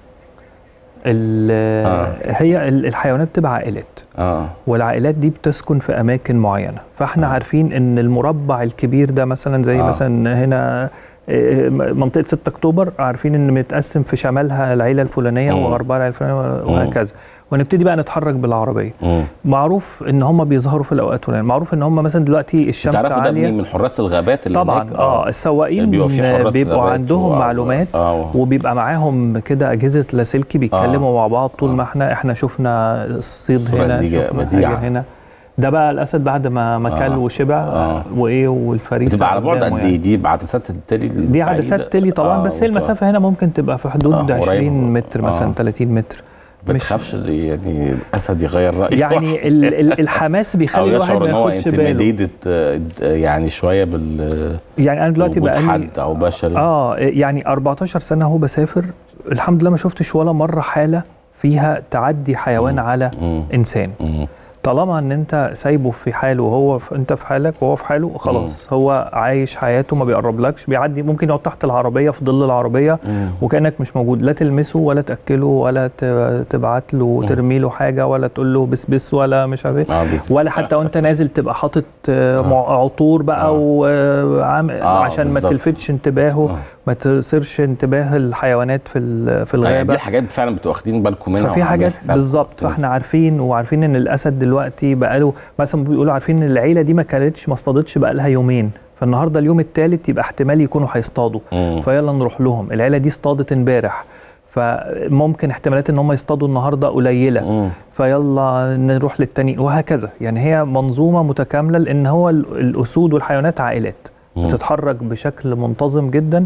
ال- آه. هي ال- الحيوانات بتبقى عائلات اه والعائلات دي بتسكن في اماكن معينه فاحنا آه. عارفين ان المربع الكبير ده مثلا زي آه. آه. مثلا هنا آه، منطقه 6 اكتوبر عارفين ان متقسم في شمالها العيله الفلانيه مم. وغربها العيله الفلانيه مم. وهكذا ونبتدي بقى نتحرك بالعربيه مم. معروف ان هم بيظهروا في الاوقات الفلانيه معروف ان هم مثلا دلوقتي الشمس تعرفوا ده عاليه منين؟ من حراس الغابات اللي طبعا هناك؟ اه السواقين بيبقى في حراس بيبقوا غابات عندهم و- معلومات اه وبيبقى معاهم كده اجهزه لاسلكي بيتكلموا آه. مع بعض طول ما احنا احنا شفنا الصيد الصورة هنا دي شفنا بديعة. حاجه هنا ده بقى الاسد بعد ما ما كل آه. وشبع آه. وايه والفريسه بتبقى على بعد قدامه قد يعني. ايه؟ دي بعدسات التلي دي عدسات تلي طبعا آه، بس هي وط- المسافه هنا ممكن تبقى في حدود آه، قريبة. 20 متر مثلا آه. 30 متر مش بتخافش يعني الاسد يغير رايه يعني ال- ال- الحماس او بيخلي الواحد يشعر ما ان هو ياخدش باله انتميديتد يعني شويه بال يعني انا دلوقتي وجود بقى لي حد او بشري اه يعني 14 سنه اهو بسافر الحمد لله ما شفتش ولا مره حاله فيها تعدي حيوان على مم. انسان مم. طالما ان انت سايبه في حاله وهو في انت في حالك وهو في حاله خلاص هو عايش حياته ما بيقربلكش بيعدي ممكن يقعد تحت العربيه في ظل العربيه مم. وكانك مش موجود لا تلمسه ولا تاكله ولا ت- تبعت له ترمي له حاجه ولا تقول له بس بس ولا مش عارف ايه آه، بس- ولا حتى وانت نازل تبقى حاطط آه، مع- عطور بقى وعام آه، عشان ما بالظبط. تلفتش انتباهه ما تثيرش انتباه الحيوانات في ال- في يعني دي الغابه الحاجات فعلا بتبقوا واخدين بالكم منها ففي وعاملين حاجات حساب. بالظبط فاحنا عارفين وعارفين ان الاسد دلوقتي بقاله مثلا بيقولوا عارفين ان العيله دي ما كانتش ما اصطادتش بقى لها يومين فالنهارده اليوم الثالث يبقى احتمال يكونوا هيصطادوا مم. فيلا نروح لهم العيله دي اصطادت امبارح فممكن احتمالات ان هم يصطادوا النهارده قليله فيلا نروح للتاني وهكذا يعني هي منظومه متكامله لان هو ال- الاسود والحيوانات عائلات مم. بتتحرك بشكل منتظم جدا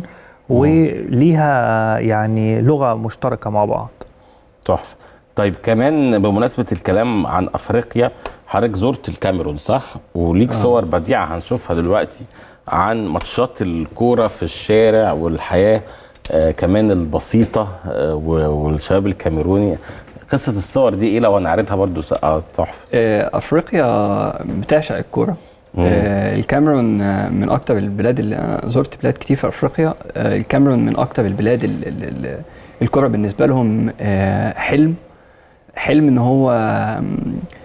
وليها يعني لغه مشتركه مع بعض تحفه طيب كمان بمناسبه الكلام عن افريقيا حضرتك زرت الكاميرون صح وليك آه. صور بديعه هنشوفها دلوقتي عن ماتشات الكوره في الشارع والحياه آه كمان البسيطه آه و- والشباب الكاميروني قصه الصور دي ايه لو انا قريتها برضو س- اه تحفه آه، افريقيا بتعشق الكوره مم. آه، الكاميرون آه، من اكتر البلاد اللي أنا زرت بلاد كتير في افريقيا آه، الكاميرون من اكتر البلاد اللي اللي الكوره بالنسبه لهم آه، حلم حلم ان هو آم،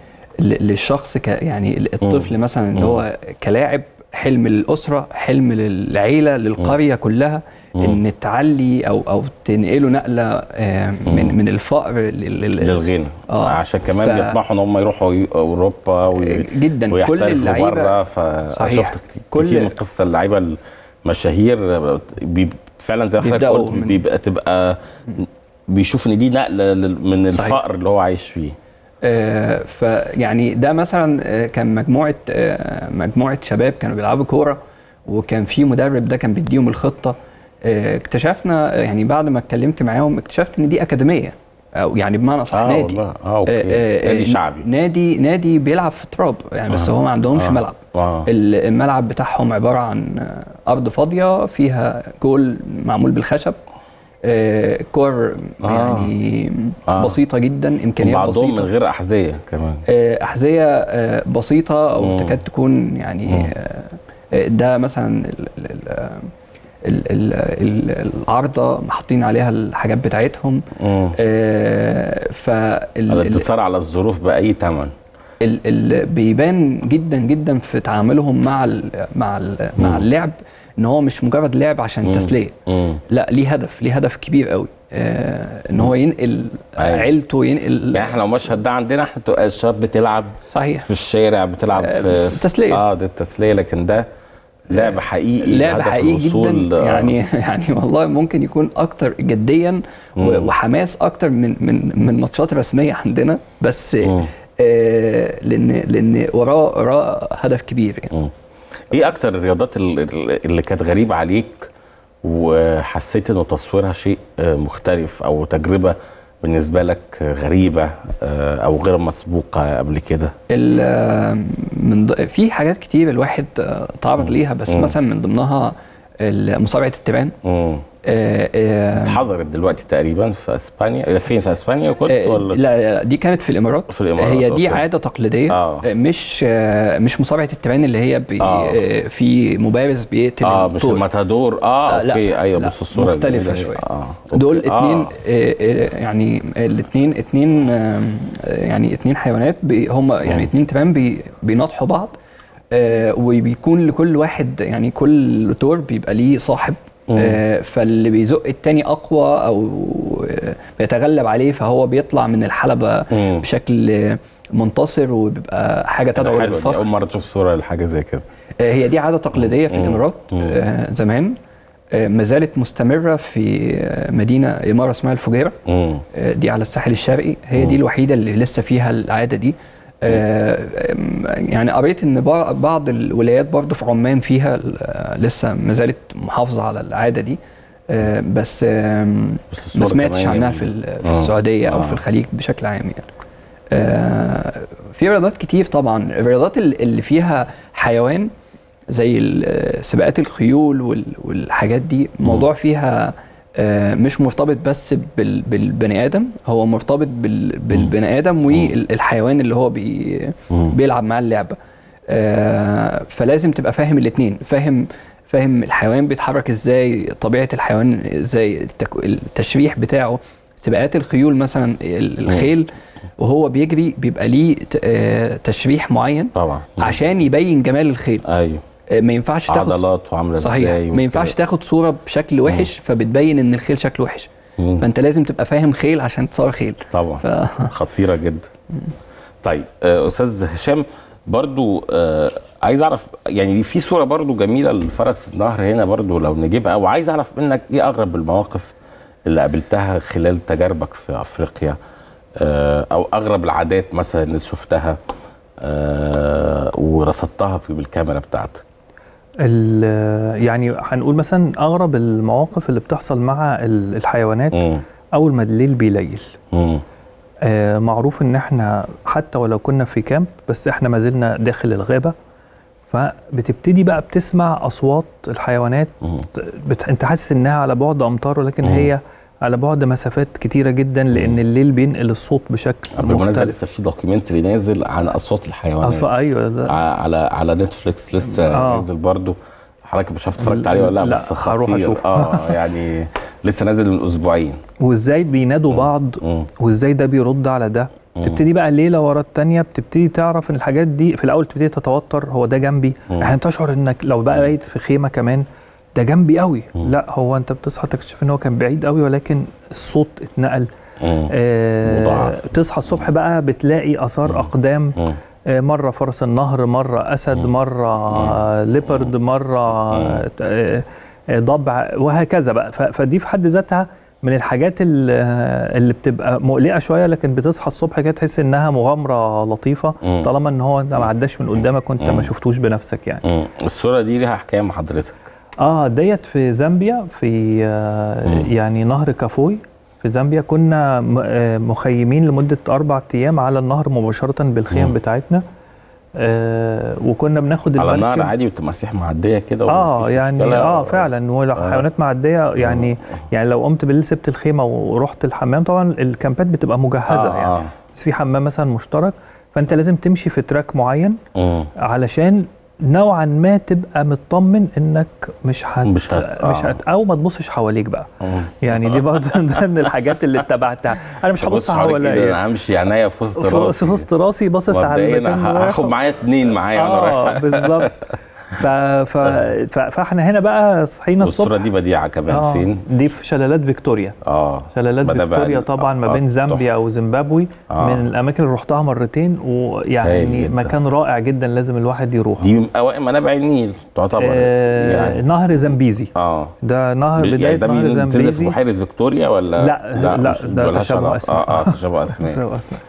ل- للشخص ك يعني الطفل مثلا اللي مم. هو كلاعب حلم للاسره حلم للعيله للقريه كلها ان تعلي او او تنقله نقله آه، من من الفقر لل- لل- للغنى آه. عشان كمان ف- بيطمحوا ان هم يروحوا ي- اوروبا وي... جدا كل ويحترفوا اللعيبه بره صحيح. فشفت كل- كتير من قصص اللعيبه المشاهير بي... فعلا زي ما حضرتك بيبدأوا قلت من- بيبقى تبقى بيشوف ان دي نقله لل- من صحيح. الفقر اللي هو عايش فيه آه، فيعني ده مثلا آه، كان مجموعه آه، مجموعه شباب كانوا بيلعبوا كوره وكان في مدرب ده كان بيديهم الخطه آه، اكتشفنا آه، يعني بعد ما اتكلمت معاهم اكتشفت ان دي اكاديميه او يعني بمعنى صح اه نادي والله اه اوكي نادي شعبي نادي نادي بيلعب في تراب يعني بس آه. هو ما عندهمش آه. ملعب آه. ال- الملعب بتاعهم عباره عن آه، ارض فاضيه فيها جول معمول بالخشب آه، كور آه. يعني آه. بسيطه جدا امكانيات وبعضهم بسيطه من غير احذيه كمان آه، أحذية آه، بسيطة أو مم. تكاد تكون يعني مم. آه، آه، ده مثلا ال- ال- ال- ال- ال- ال- العارضة محطين عليها الحاجات بتاعتهم مم. آه، فال ال- الانتصار على الظروف باي ثمن ال- ال- بيبان جدا جدا في تعاملهم مع ال مع ال مع مم. اللعب ان هو مش مجرد لعب عشان مم. تسليه مم. لا ليه هدف ليه هدف كبير قوي آه ان هو ينقل أيوة. عيلته ينقل يعني احنا لو المشهد ده عندنا احنا تبقى الشباب بتلعب صحيح في الشارع بتلعب آه، في بس تسلية. اه ده التسليه لكن ده لعب حقيقي لعب هدف حقيقي الوصول، جدا آه، يعني يعني والله ممكن يكون اكتر جديا و- مم. وحماس اكتر من من من ماتشات رسميه عندنا بس آه لان لان وراه وراه هدف كبير يعني ايه اكتر الرياضات ال- ال- اللي كانت غريبه عليك وحسيت انه تصويرها شيء آه، مختلف او تجربه بالنسبه لك آه، غريبه آه، او غير مسبوقه قبل كده ال- من ض- في حاجات كتير الواحد آه، تعرض ليها بس مم. مثلا من ضمنها ال- مسابقه التيران امم آه، آه، اتحضرت دلوقتي تقريبا في اسبانيا فين في اسبانيا كنت آه، ولا لا لا، دي كانت في الامارات في الامارات هي دي أوكي. عاده تقليديه آه. آه، مش آه، مش مسابقه التيران اللي هي بي آه. آه، في مبارز بيقتل اه مش الطور. الماتادور اه آه، لا، اوكي ايوه لا، بص الصوره مختلفة الجميلة. شوية. اه دول أوكي. اتنين آه. آه. آه، يعني الاثنين اتنين آم، آه، يعني اتنين حيوانات بي هم يعني اتنين تيران بي بيناطحوا بعض آه، وبيكون لكل واحد يعني كل دور بيبقى ليه صاحب مم. آه، فاللي بيزق التاني اقوى او آه، بيتغلب عليه فهو بيطلع من الحلبة مم. بشكل آه، منتصر وبيبقى حاجة تدعو حلوة دي، للفخر اول مره تشوف صوره لحاجه زي كده آه، هي دي عادة تقليدية في مم. الإمارات مم. آه، زمان آه، ما زالت مستمرة في آه، مدينة إمارة اسمها الفجيرة مم. آه، دي على الساحل الشرقي هي دي الوحيدة اللي لسه فيها العادة دي آه، آم، يعني قريت ان بع- بعض الولايات برضو في عمان فيها آه، لسه ما زالت محافظة على العادة دي آه، بس آم، بس ما الصورة سمعتش كمان عنها يعني- في ال- في آه. السعودية او آه. في الخليج بشكل عام يعني آه، في رياضات كتير طبعا الرياضات ال- اللي فيها حيوان زي ال- سباقات الخيول وال- والحاجات دي موضوع فيها آه، مش مرتبط بس بال- بالبني ادم هو مرتبط بال- بالبني ادم والحيوان اللي هو بي بيلعب معاه اللعبه آه، فلازم تبقى فاهم الاثنين فاهم فاهم الحيوان بيتحرك ازاي طبيعه الحيوان ازاي التك- التشريح بتاعه سباقات الخيول مثلا ال- الخيل وهو بيجري بيبقى ليه ت- آه، تشريح معين طبعا عشان يبين جمال الخيل ايوه آه، ما ينفعش تاخد عضلات وعامله صحيح ازاي ما ينفعش وكده. تاخد صوره بشكل وحش فبتبين ان الخيل شكله وحش مم. فانت لازم تبقى فاهم خيل عشان تصور خيل طبعا ف... خطيره جدا طيب آه، استاذ هشام برضو آه عايز اعرف يعني في صوره برضو جميله لفرس النهر هنا برضو لو نجيبها وعايز اعرف منك ايه اغرب المواقف اللي قابلتها خلال تجاربك في افريقيا آه او اغرب العادات مثلا اللي شفتها آه ورصدتها في بالكاميرا بتاعتك ال- يعني هنقول مثلا اغرب المواقف اللي بتحصل مع ال- الحيوانات اول ما الليل بيليل آه معروف ان احنا حتى ولو كنا في كامب بس احنا ما زلنا داخل الغابه فبتبتدي بقى بتسمع اصوات الحيوانات بت... انت حاسس انها على بعد امتار ولكن مم. هي على بعد مسافات كتيره جدا لان الليل بينقل الصوت بشكل بالمناسبه مختلف لسه في دوكيومنتري نازل عن اصوات الحيوانات أصل أيوة ده. ع- على على نتفليكس لسه آه. نازل برضو حضرتك مش عارف اتفرجت عليه ولا لا لا، بس هروح خطير أشوفه. اه يعني لسه نازل من اسبوعين وازاي بينادوا بعض وازاي ده بيرد على ده مم. تبتدي بقى ليله ورا التانيه بتبتدي تعرف ان الحاجات دي في الاول تبتدي تتوتر هو ده جنبي مم. احيانا تشعر انك لو بقى بايت في خيمه كمان ده جنبي قوي لا هو انت بتصحى تكتشف ان هو كان بعيد قوي ولكن الصوت اتنقل آه مضاعف. تصحى الصبح بقى بتلاقي اثار اقدام آه مره فرس النهر مره اسد مره آه ليبرد مره آه آه، ضبع وهكذا بقى ف- فدي في حد ذاتها من الحاجات ال- اللي بتبقى مقلقه شويه لكن بتصحى الصبح كده تحس انها مغامره لطيفه مم. طالما ان هو انت ما عداش من قدامك وانت مم. ما شفتوش بنفسك يعني مم. الصوره دي ليها حكايه مع حضرتك اه ديت في زامبيا في آه يعني نهر كافوي في زامبيا كنا م- آه، مخيمين لمده اربع ايام على النهر مباشره بالخيم مم. بتاعتنا آه وكنا بناخد على النهر المركب عادي والتماسيح معديه كده اه ومفيش يعني مشكلة. اه فعلا والحيوانات معديه يعني يعني لو قمت بالليل سبت الخيمه ورحت الحمام طبعا الكامبات بتبقى مجهزه آه، يعني آه. بس في حمام مثلا مشترك فانت لازم تمشي في تراك معين مم. علشان نوعا ما تبقى مطمن انك مش هت مش هت- مش آه. هت او ما تبصش حواليك بقى مم. يعني دي برضه ده من الحاجات اللي اتبعتها انا مش هبص بص حواليك كده، حواليا انا همشي عينيا في وسط في راسي في وسط راسي باصص على مبدئيا المكان ه- اللي هاخد رايحه. معايا اتنين معايا وانا اه رايح بالظبط ف... ف... ف... فاحنا هنا بقى صحينا الصبح والصوره دي بديعه كمان آه، فين؟ دي في شلالات فيكتوريا اه شلالات بدأ بقى فيكتوريا ال- طبعا ما آه، بين زامبيا او زيمبابوي آه. من الاماكن اللي رحتها مرتين هايل ويعني جدا. مكان رائع جدا لازم الواحد يروح دي من اوائل منابع النيل تعتبر آه يعني نهر زامبيزي اه ده نهر يعني بدايه ده نهر بينزل في زامبيزي بحيره فيكتوريا ولا لا لا, مش- ده ملهاش تشابه علاقة. اسماء اه اه تشابه اسماء تشابه اسماء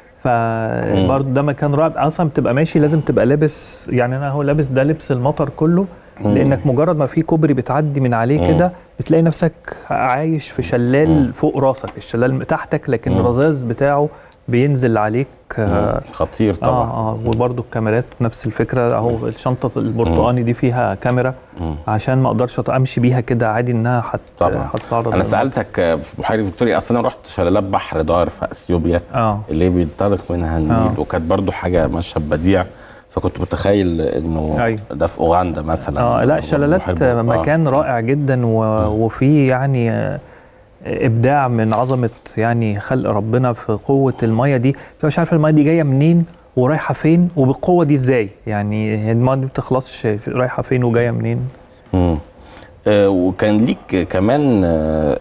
فبرضه ده مكان رائع اصلا بتبقى ماشي لازم تبقى لابس يعني انا هو لابس ده لبس المطر كله مم. لانك مجرد ما في كوبري بتعدي من عليه مم. كده بتلاقي نفسك عايش في شلال فوق راسك الشلال تحتك لكن مم. الرذاذ بتاعه بينزل عليك آه خطير طبعا اه اه وبرده الكاميرات نفس الفكره اهو الشنطه البرتقاني دي فيها كاميرا مم. عشان ما اقدرش امشي بيها كده عادي انها حت طبعا هتتعرض انا للمطر. سالتك آه، في بحيره فيكتوريا اصلا انا رحت شلالات بحر دار في اثيوبيا اه اللي بينطلق منها النيل آه. وكانت برضو حاجه مشهد بديع فكنت متخيل انه أيوة. ده في اوغندا مثلا اه لا أو الشلالات بحب- آه. مكان رائع جدا و... وفي يعني آه، ابداع من عظمه يعني خلق ربنا في قوه الميه دي انت مش عارف الميه دي جايه منين ورايحه فين وبالقوه دي ازاي يعني هي الميه دي ما بتخلصش رايحه فين وجايه منين مم. آه وكان ليك كمان آه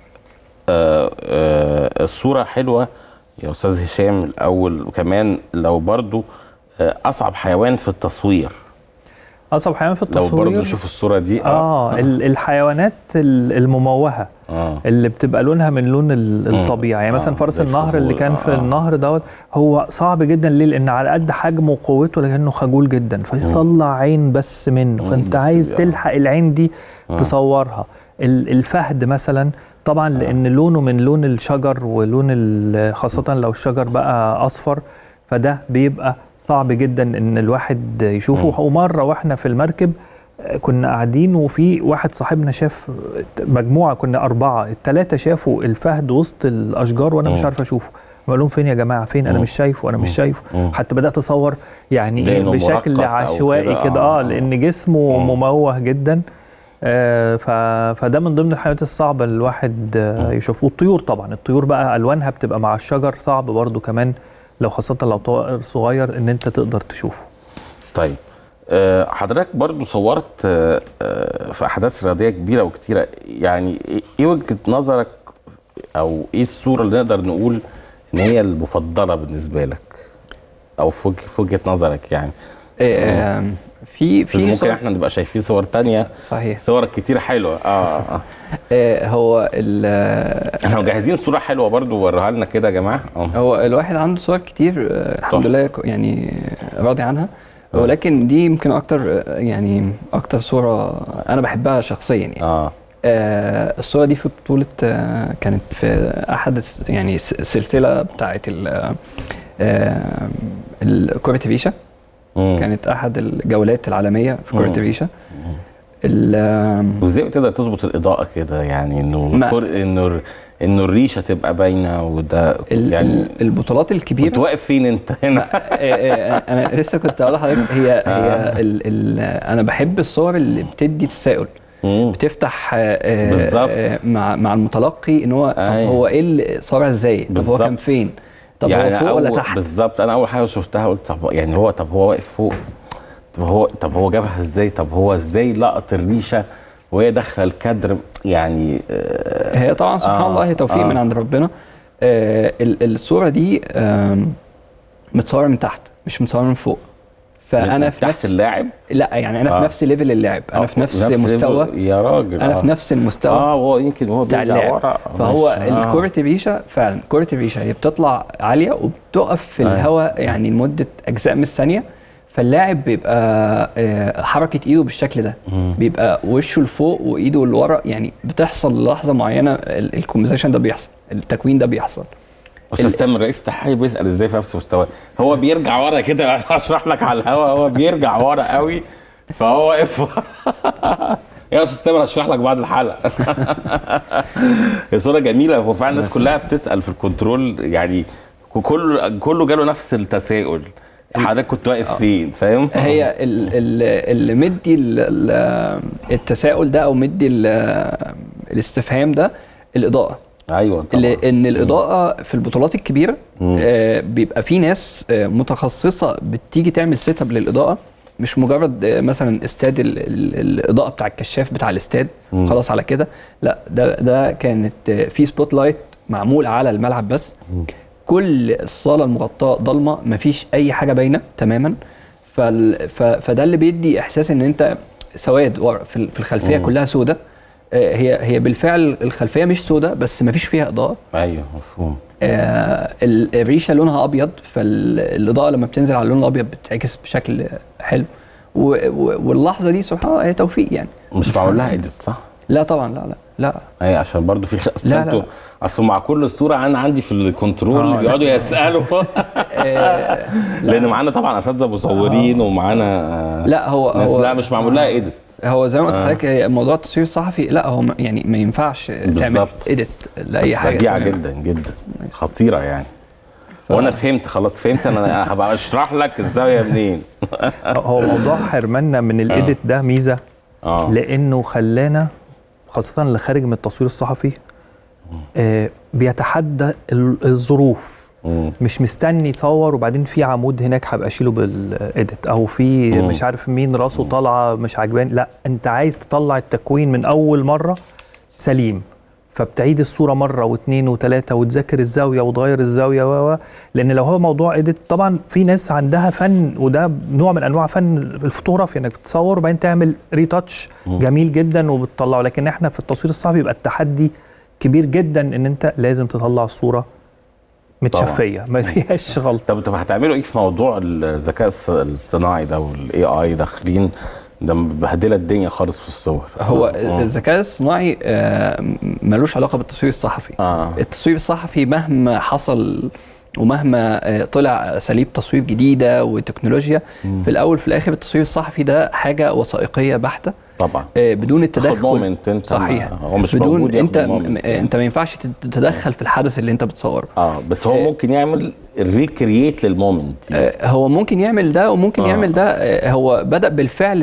آه آه الصورة حلوة يا أستاذ هشام الأول وكمان لو برضو آه أصعب حيوان في التصوير اصعب حيوان في لو التصوير برضو نشوف الصورة دي اه ال- الحيوانات ال- المموهه آه. اللي بتبقى لونها من لون ال- مم. الطبيعي يعني مثلا آه، فرس زي النهر اللي الفهود. كان في آه. النهر دوت هو صعب جدا ليه لان على قد حجمه وقوته لكنه خجول جدا فيطلع عين بس منه فانت عايز تلحق العين دي آه. تصورها ال- الفهد مثلا طبعا لان لونه من لون الشجر ولون ال- خاصه لو الشجر بقى اصفر فده بيبقى صعب جدا ان الواحد يشوفه ومره واحنا في المركب آه، كنا قاعدين وفي واحد صاحبنا شاف مجموعه كنا اربعه الثلاثه شافوا الفهد وسط الاشجار وانا مش مم. عارف اشوفه بقول لهم فين يا جماعه فين انا مم. مش شايفه انا مش مم. شايفه مم. حتى بدات اصور يعني لأنه بشكل مرقط أو عشوائي كده، كده آه، اه آه. لان جسمه مموه جدا آه ف... فده من ضمن الحيوانات الصعبه اللي الواحد آه يشوفه والطيور طبعا الطيور بقى الوانها بتبقى مع الشجر صعب برضو كمان لو خاصه لو طائر صغير ان انت تقدر تشوفه طيب آه، حضرتك برضو صورت آه، آه، في احداث رياضيه كبيره وكتيره يعني إيه- ايه وجهه نظرك او ايه الصوره اللي نقدر نقول ان هي المفضله بالنسبه لك او في وجه- في وجهه نظرك يعني آه، آم، في في ممكن صور- احنا نبقى شايفين صور تانية صحيح صورك كتير حلوه اه اه آه، هو ال- احنا مجهزين صوره حلوه برضو وريها لنا كده يا جماعه اه هو الواحد عنده صور كتير آه، الحمد تحفة. لله ك- يعني راضي عنها ولكن دي يمكن اكتر آه، يعني اكتر صوره انا بحبها شخصيا يعني اه آه الصوره دي في بطوله آه كانت في احد الس- يعني س- السلسله بتاعه ال- آه ال- كره ريشه كانت احد الجولات العالميه في كره مم. ريشه ال- وازاي بتقدر تظبط الاضاءه كده يعني انه ما- الكر- انه انه الريشه تبقى باينه وده ال- يعني ال- البطولات الكبيره كنت واقف فين انت هنا آه، آه، انا لسه كنت هقول لحضرتك هي هي آه. ال ال انا بحب الصور اللي بتدي تساؤل بتفتح آه، آه، بالظبط. آه، مع مع المتلقي ان هو طب أيوة. هو ايه اللي صار ازاي طب هو كان بالظبط. فين طب يعني هو فوق ولا أول- تحت بالظبط انا اول حاجه شفتها قلت طب يعني هو طب هو واقف فوق طب هو طب هو جابها ازاي طب هو ازاي لقط الريشه وهي داخله الكادر يعني آه هي طبعا سبحان آه، الله هي توفيق آه. من عند ربنا آه ال- الصوره دي آم، متصوره من تحت مش متصوره من فوق فانا في تحت نفس اللاعب لا يعني انا آه. في نفس ليفل اللاعب انا آه، في نفس, نفس مستوى ليفل- يا راجل انا آه. في نفس المستوى اه هو يمكن هو بتاع بيرجع اللاعب ورا فهو ماشي. آه. الكرة الريشه فعلا كرة الريشه هي بتطلع عاليه وبتقف في أيوة. الهواء يعني لمده اجزاء من الثانيه فاللاعب بيبقى آه، حركه ايده بالشكل ده مم. بيبقى وشه لفوق وايده لورا يعني بتحصل لحظه معينه الكومبوزيشن ده بيحصل التكوين ده بيحصل استاذ تامر رئيس التحرير بيسال ازاي في نفس مستواه هو بيرجع ورا كده هشرح لك على الهوا هو بيرجع ورا قوي فهو واقف يا استاذ تامر هشرح لك بعد الحلقه هي صوره جميله هو فعلا الناس كلها بتسال في الكنترول يعني كله كله جاله نفس التساؤل حضرتك كنت واقف فين فاهم هي ال- ال- اللي مدي ال- ال- التساؤل ده او مدي ال- الاستفهام ده الاضاءه ايوه طبعا لان الاضاءه في البطولات الكبيره آه بيبقى في ناس آه متخصصه بتيجي تعمل سيت اب للاضاءه مش مجرد آه مثلا استاد ال- ال- الاضاءه بتاع الكشاف بتاع الاستاد مم. خلاص على كده لا ده ده كانت آه في سبوت لايت معمول على الملعب بس كل الصاله المغطاه ضلمه مفيش اي حاجه باينه تماما فال ف فده اللي بيدي احساس ان انت سواد ورا في ال- في الخلفيه مم. كلها سودة آه، هي هي بالفعل الخلفيه مش سودة بس مفيش فيها اضاءه ايوه مفهوم آه ال- الريشه لونها ابيض فالاضاءه لما بتنزل على اللون الابيض بتعكس بشكل حلو و- و- واللحظه دي سبحان الله هي توفيق يعني مش معمول لها ايديت صح؟ لا طبعا لا لا لا اي عشان برضو في خ... اصل لا، لا، انتوا لا. اصل مع كل صوره انا عندي في الكنترول آه، بيقعدوا لا. يسالوا لان معانا طبعا اساتذه مصورين ومعانا آه، لا هو ناس هو لا مش معمول لها ايديت هو زي ما قلت آه. لحضرتك هي موضوع التصوير الصحفي لا هو ما- يعني ما ينفعش تعمل بالظبط. ايديت لاي بس حاجه بديعه تمام. جدا جدا خطيره يعني وانا فهمت خلاص فهمت انا هبقى اشرح لك الزاويه منين هو موضوع حرماننا من الايديت ده ميزه اه لانه خلانا خاصه اللي خارج من التصوير الصحفي آه بيتحدى ال- الظروف مش مستني يصور وبعدين في عمود هناك هبقى اشيله بالايديت او في مم. مش عارف مين راسه طالعه مش عجباني لا انت عايز تطلع التكوين من اول مره سليم فبتعيد الصوره مره واثنين وثلاثه وتذاكر الزاويه وتغير الزاويه و و لان لو هو موضوع ايديت طبعا في ناس عندها فن وده نوع من انواع فن الفوتوغرافي انك تصور وبعدين تعمل ريتاتش مم. جميل جدا وبتطلعه لكن احنا في التصوير الصحفي بيبقى التحدي كبير جدا ان انت لازم تطلع الصوره متشفيه ما فيهاش غلطه طب طب هتعملوا ايه في موضوع الذكاء الص- الاصطناعي ده والاي اي داخلين ده مبهدله الدنيا خالص في الصور هو آه. الذكاء الصناعي آه، م- ملوش علاقه بالتصوير الصحفي آه. التصوير الصحفي مهما حصل ومهما آه، طلع اساليب تصوير جديده وتكنولوجيا مم. في الاول في الاخر التصوير الصحفي ده حاجه وثائقيه بحته طبعا آه، بدون تاخد التدخل مومنت انت صحيح ما- هو مش بدون موجود انت ياخد م- moment آه، يعني. انت ما ينفعش تتدخل في الحدث اللي انت بتصوره اه بس هو ممكن يعمل ريكرييت للمومنت آه، هو ممكن يعمل ده وممكن آه. آه. يعمل ده آه، هو بدا بالفعل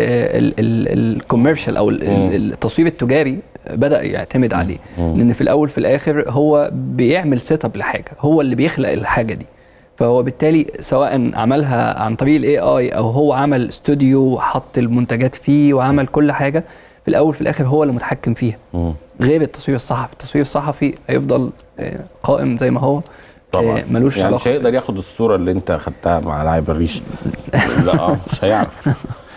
الكوميرشال او ال- مم. ال- التصوير التجاري بدا يعتمد عليه مم. لان في الاول في الاخر هو بيعمل سيت اب لحاجه هو اللي بيخلق الحاجه دي فهو بالتالي سواء عملها عن طريق الاي اي او هو عمل استوديو وحط المنتجات فيه وعمل كل حاجه في الاول في الاخر هو اللي متحكم فيها غير التصوير الصحفي التصوير الصحفي هيفضل آه، قائم زي ما هو طبعا آه، ملوش يعني مش علاقه هيقدر ياخد الصوره اللي انت خدتها مع لاعب الريش لا اه مش هيعرف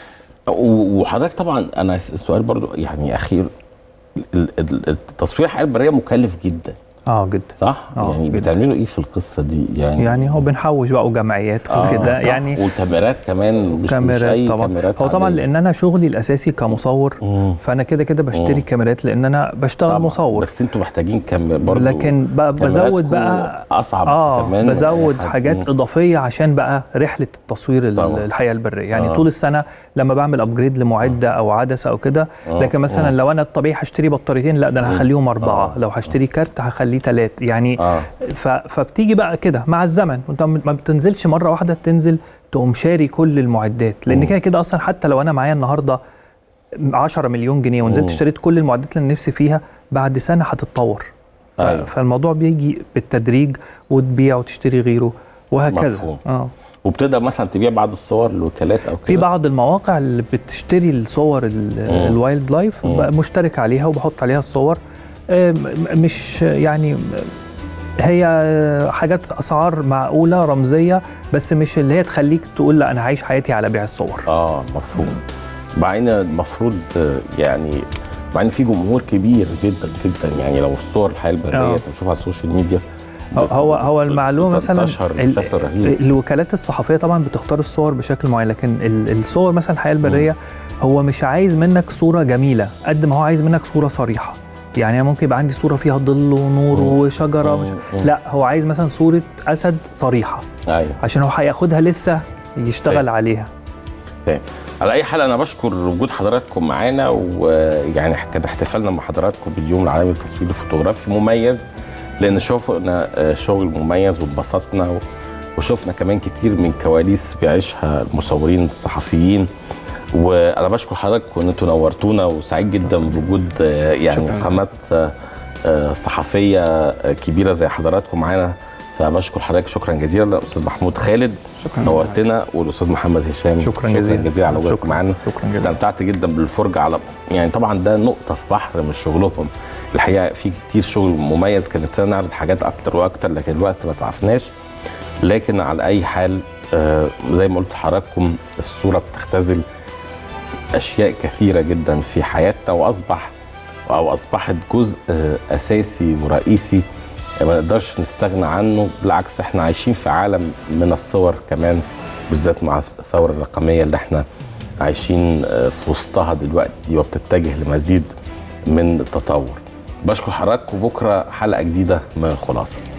و- وحضرتك طبعا انا السؤال برضو يعني اخير ال- ال- التصوير الحياه البريه مكلف جدا اه جدا صح آه، يعني جداً. بتعملوا ايه في القصه دي يعني يعني هو بنحوش بقى وجمعيات وكده صح. يعني وكاميرات كمان مش, مش كاميرات اي طبعا كاميرات هو طبعا عادية. لان انا شغلي الاساسي كمصور فانا كده كده بشتري مم. كاميرات لان انا بشتغل طبعاً. مصور بس انتوا محتاجين كاميرا برضو لكن بقى بزود كاميراتكم بقى اصعب اه كمان من أي بزود حد. حاجات مم. اضافيه عشان بقى رحله التصوير ال- طبعاً. الحياه البريه يعني آه. آه. طول السنه لما بعمل ابجريد لمعده او عدسه او كده آه. لكن مثلا آه. لو انا الطبيعي هشتري بطاريتين لا ده مم. انا هخليهم اربعه آه. لو هشتري كارت هخليه ثلاثه يعني آه. ف... فبتيجي بقى كده مع الزمن وانت ما بتنزلش مره واحده تنزل تقوم شاري كل المعدات لان كده كده اصلا حتى لو انا معايا النهارده 10 مليون جنيه ونزلت مم. اشتريت كل المعدات اللي أنا نفسي فيها بعد سنه هتتطور ف- أيوة. فالموضوع بيجي بالتدريج وتبيع وتشتري غيره وهكذا مفهوم. اه وبتقدر مثلا تبيع بعض الصور لوكالات او كده في بعض المواقع اللي بتشتري الصور ال- مم. الوايلد لايف مم. بقى مشترك عليها وبحط عليها الصور آه، م- م- مش يعني هي حاجات اسعار معقوله رمزيه بس مش اللي هي تخليك تقول لا انا عايش حياتي على بيع الصور اه مفهوم مع ان المفروض آه، يعني مع ان في جمهور كبير جدا جدا يعني لو الصور الحياه البريه آه. انت بتشوفها على السوشيال ميديا هو هو هو المعلومه مثلا بتنتشر ال- بشكل رهيب الوكالات الصحفيه طبعا بتختار الصور بشكل معين لكن ال- الصور مثلا الحياه البريه هو مش عايز منك صوره جميله قد ما هو عايز منك صوره صريحه يعني أنا ممكن يبقى عندي صوره فيها ظل ونور وشجره مش مم. لا هو عايز مثلا صوره اسد صريحه ايوه عشان هو هياخدها لسه يشتغل فاهم. عليها فاهم. على اي حال انا بشكر وجود حضراتكم معانا ويعني كان احتفالنا مع حضراتكم باليوم العالمي للتصوير الفوتوغرافي مميز لان شوفنا آه، شغل مميز وانبسطنا و- وشفنا كمان كتير من كواليس بيعيشها المصورين الصحفيين وانا بشكر حضراتكم ان انتوا نورتونا وسعيد جدا بوجود آه، يعني شكراً. قناه آه، آه، صحفيه آه، كبيره زي حضراتكم معانا فبشكر حضرتك شكرا جزيلا الاستاذ محمود خالد شكراً. نورتنا والاستاذ محمد هشام شكراً شكرا جزيلاً. جزيلا على وجودكم شكراً. معانا شكراً جزيلاً. استمتعت جدا بالفرجه على يعني طبعا ده نقطه في بحر من شغلهم الحقيقه في كتير شغل مميز كان نفسنا نعرض حاجات اكتر واكتر لكن الوقت ما اسعفناش لكن على اي حال آه، زي ما قلت لحضراتكم الصوره بتختزل اشياء كثيره جدا في حياتنا واصبح او اصبحت جزء آه، اساسي ورئيسي ما نقدرش نستغنى عنه بالعكس احنا عايشين في عالم من الصور كمان بالذات مع الثوره الرقميه اللي احنا عايشين آه، في وسطها دلوقتي وبتتجه لمزيد من التطور بشكر حضراتكم بكره حلقه جديده من الخلاصه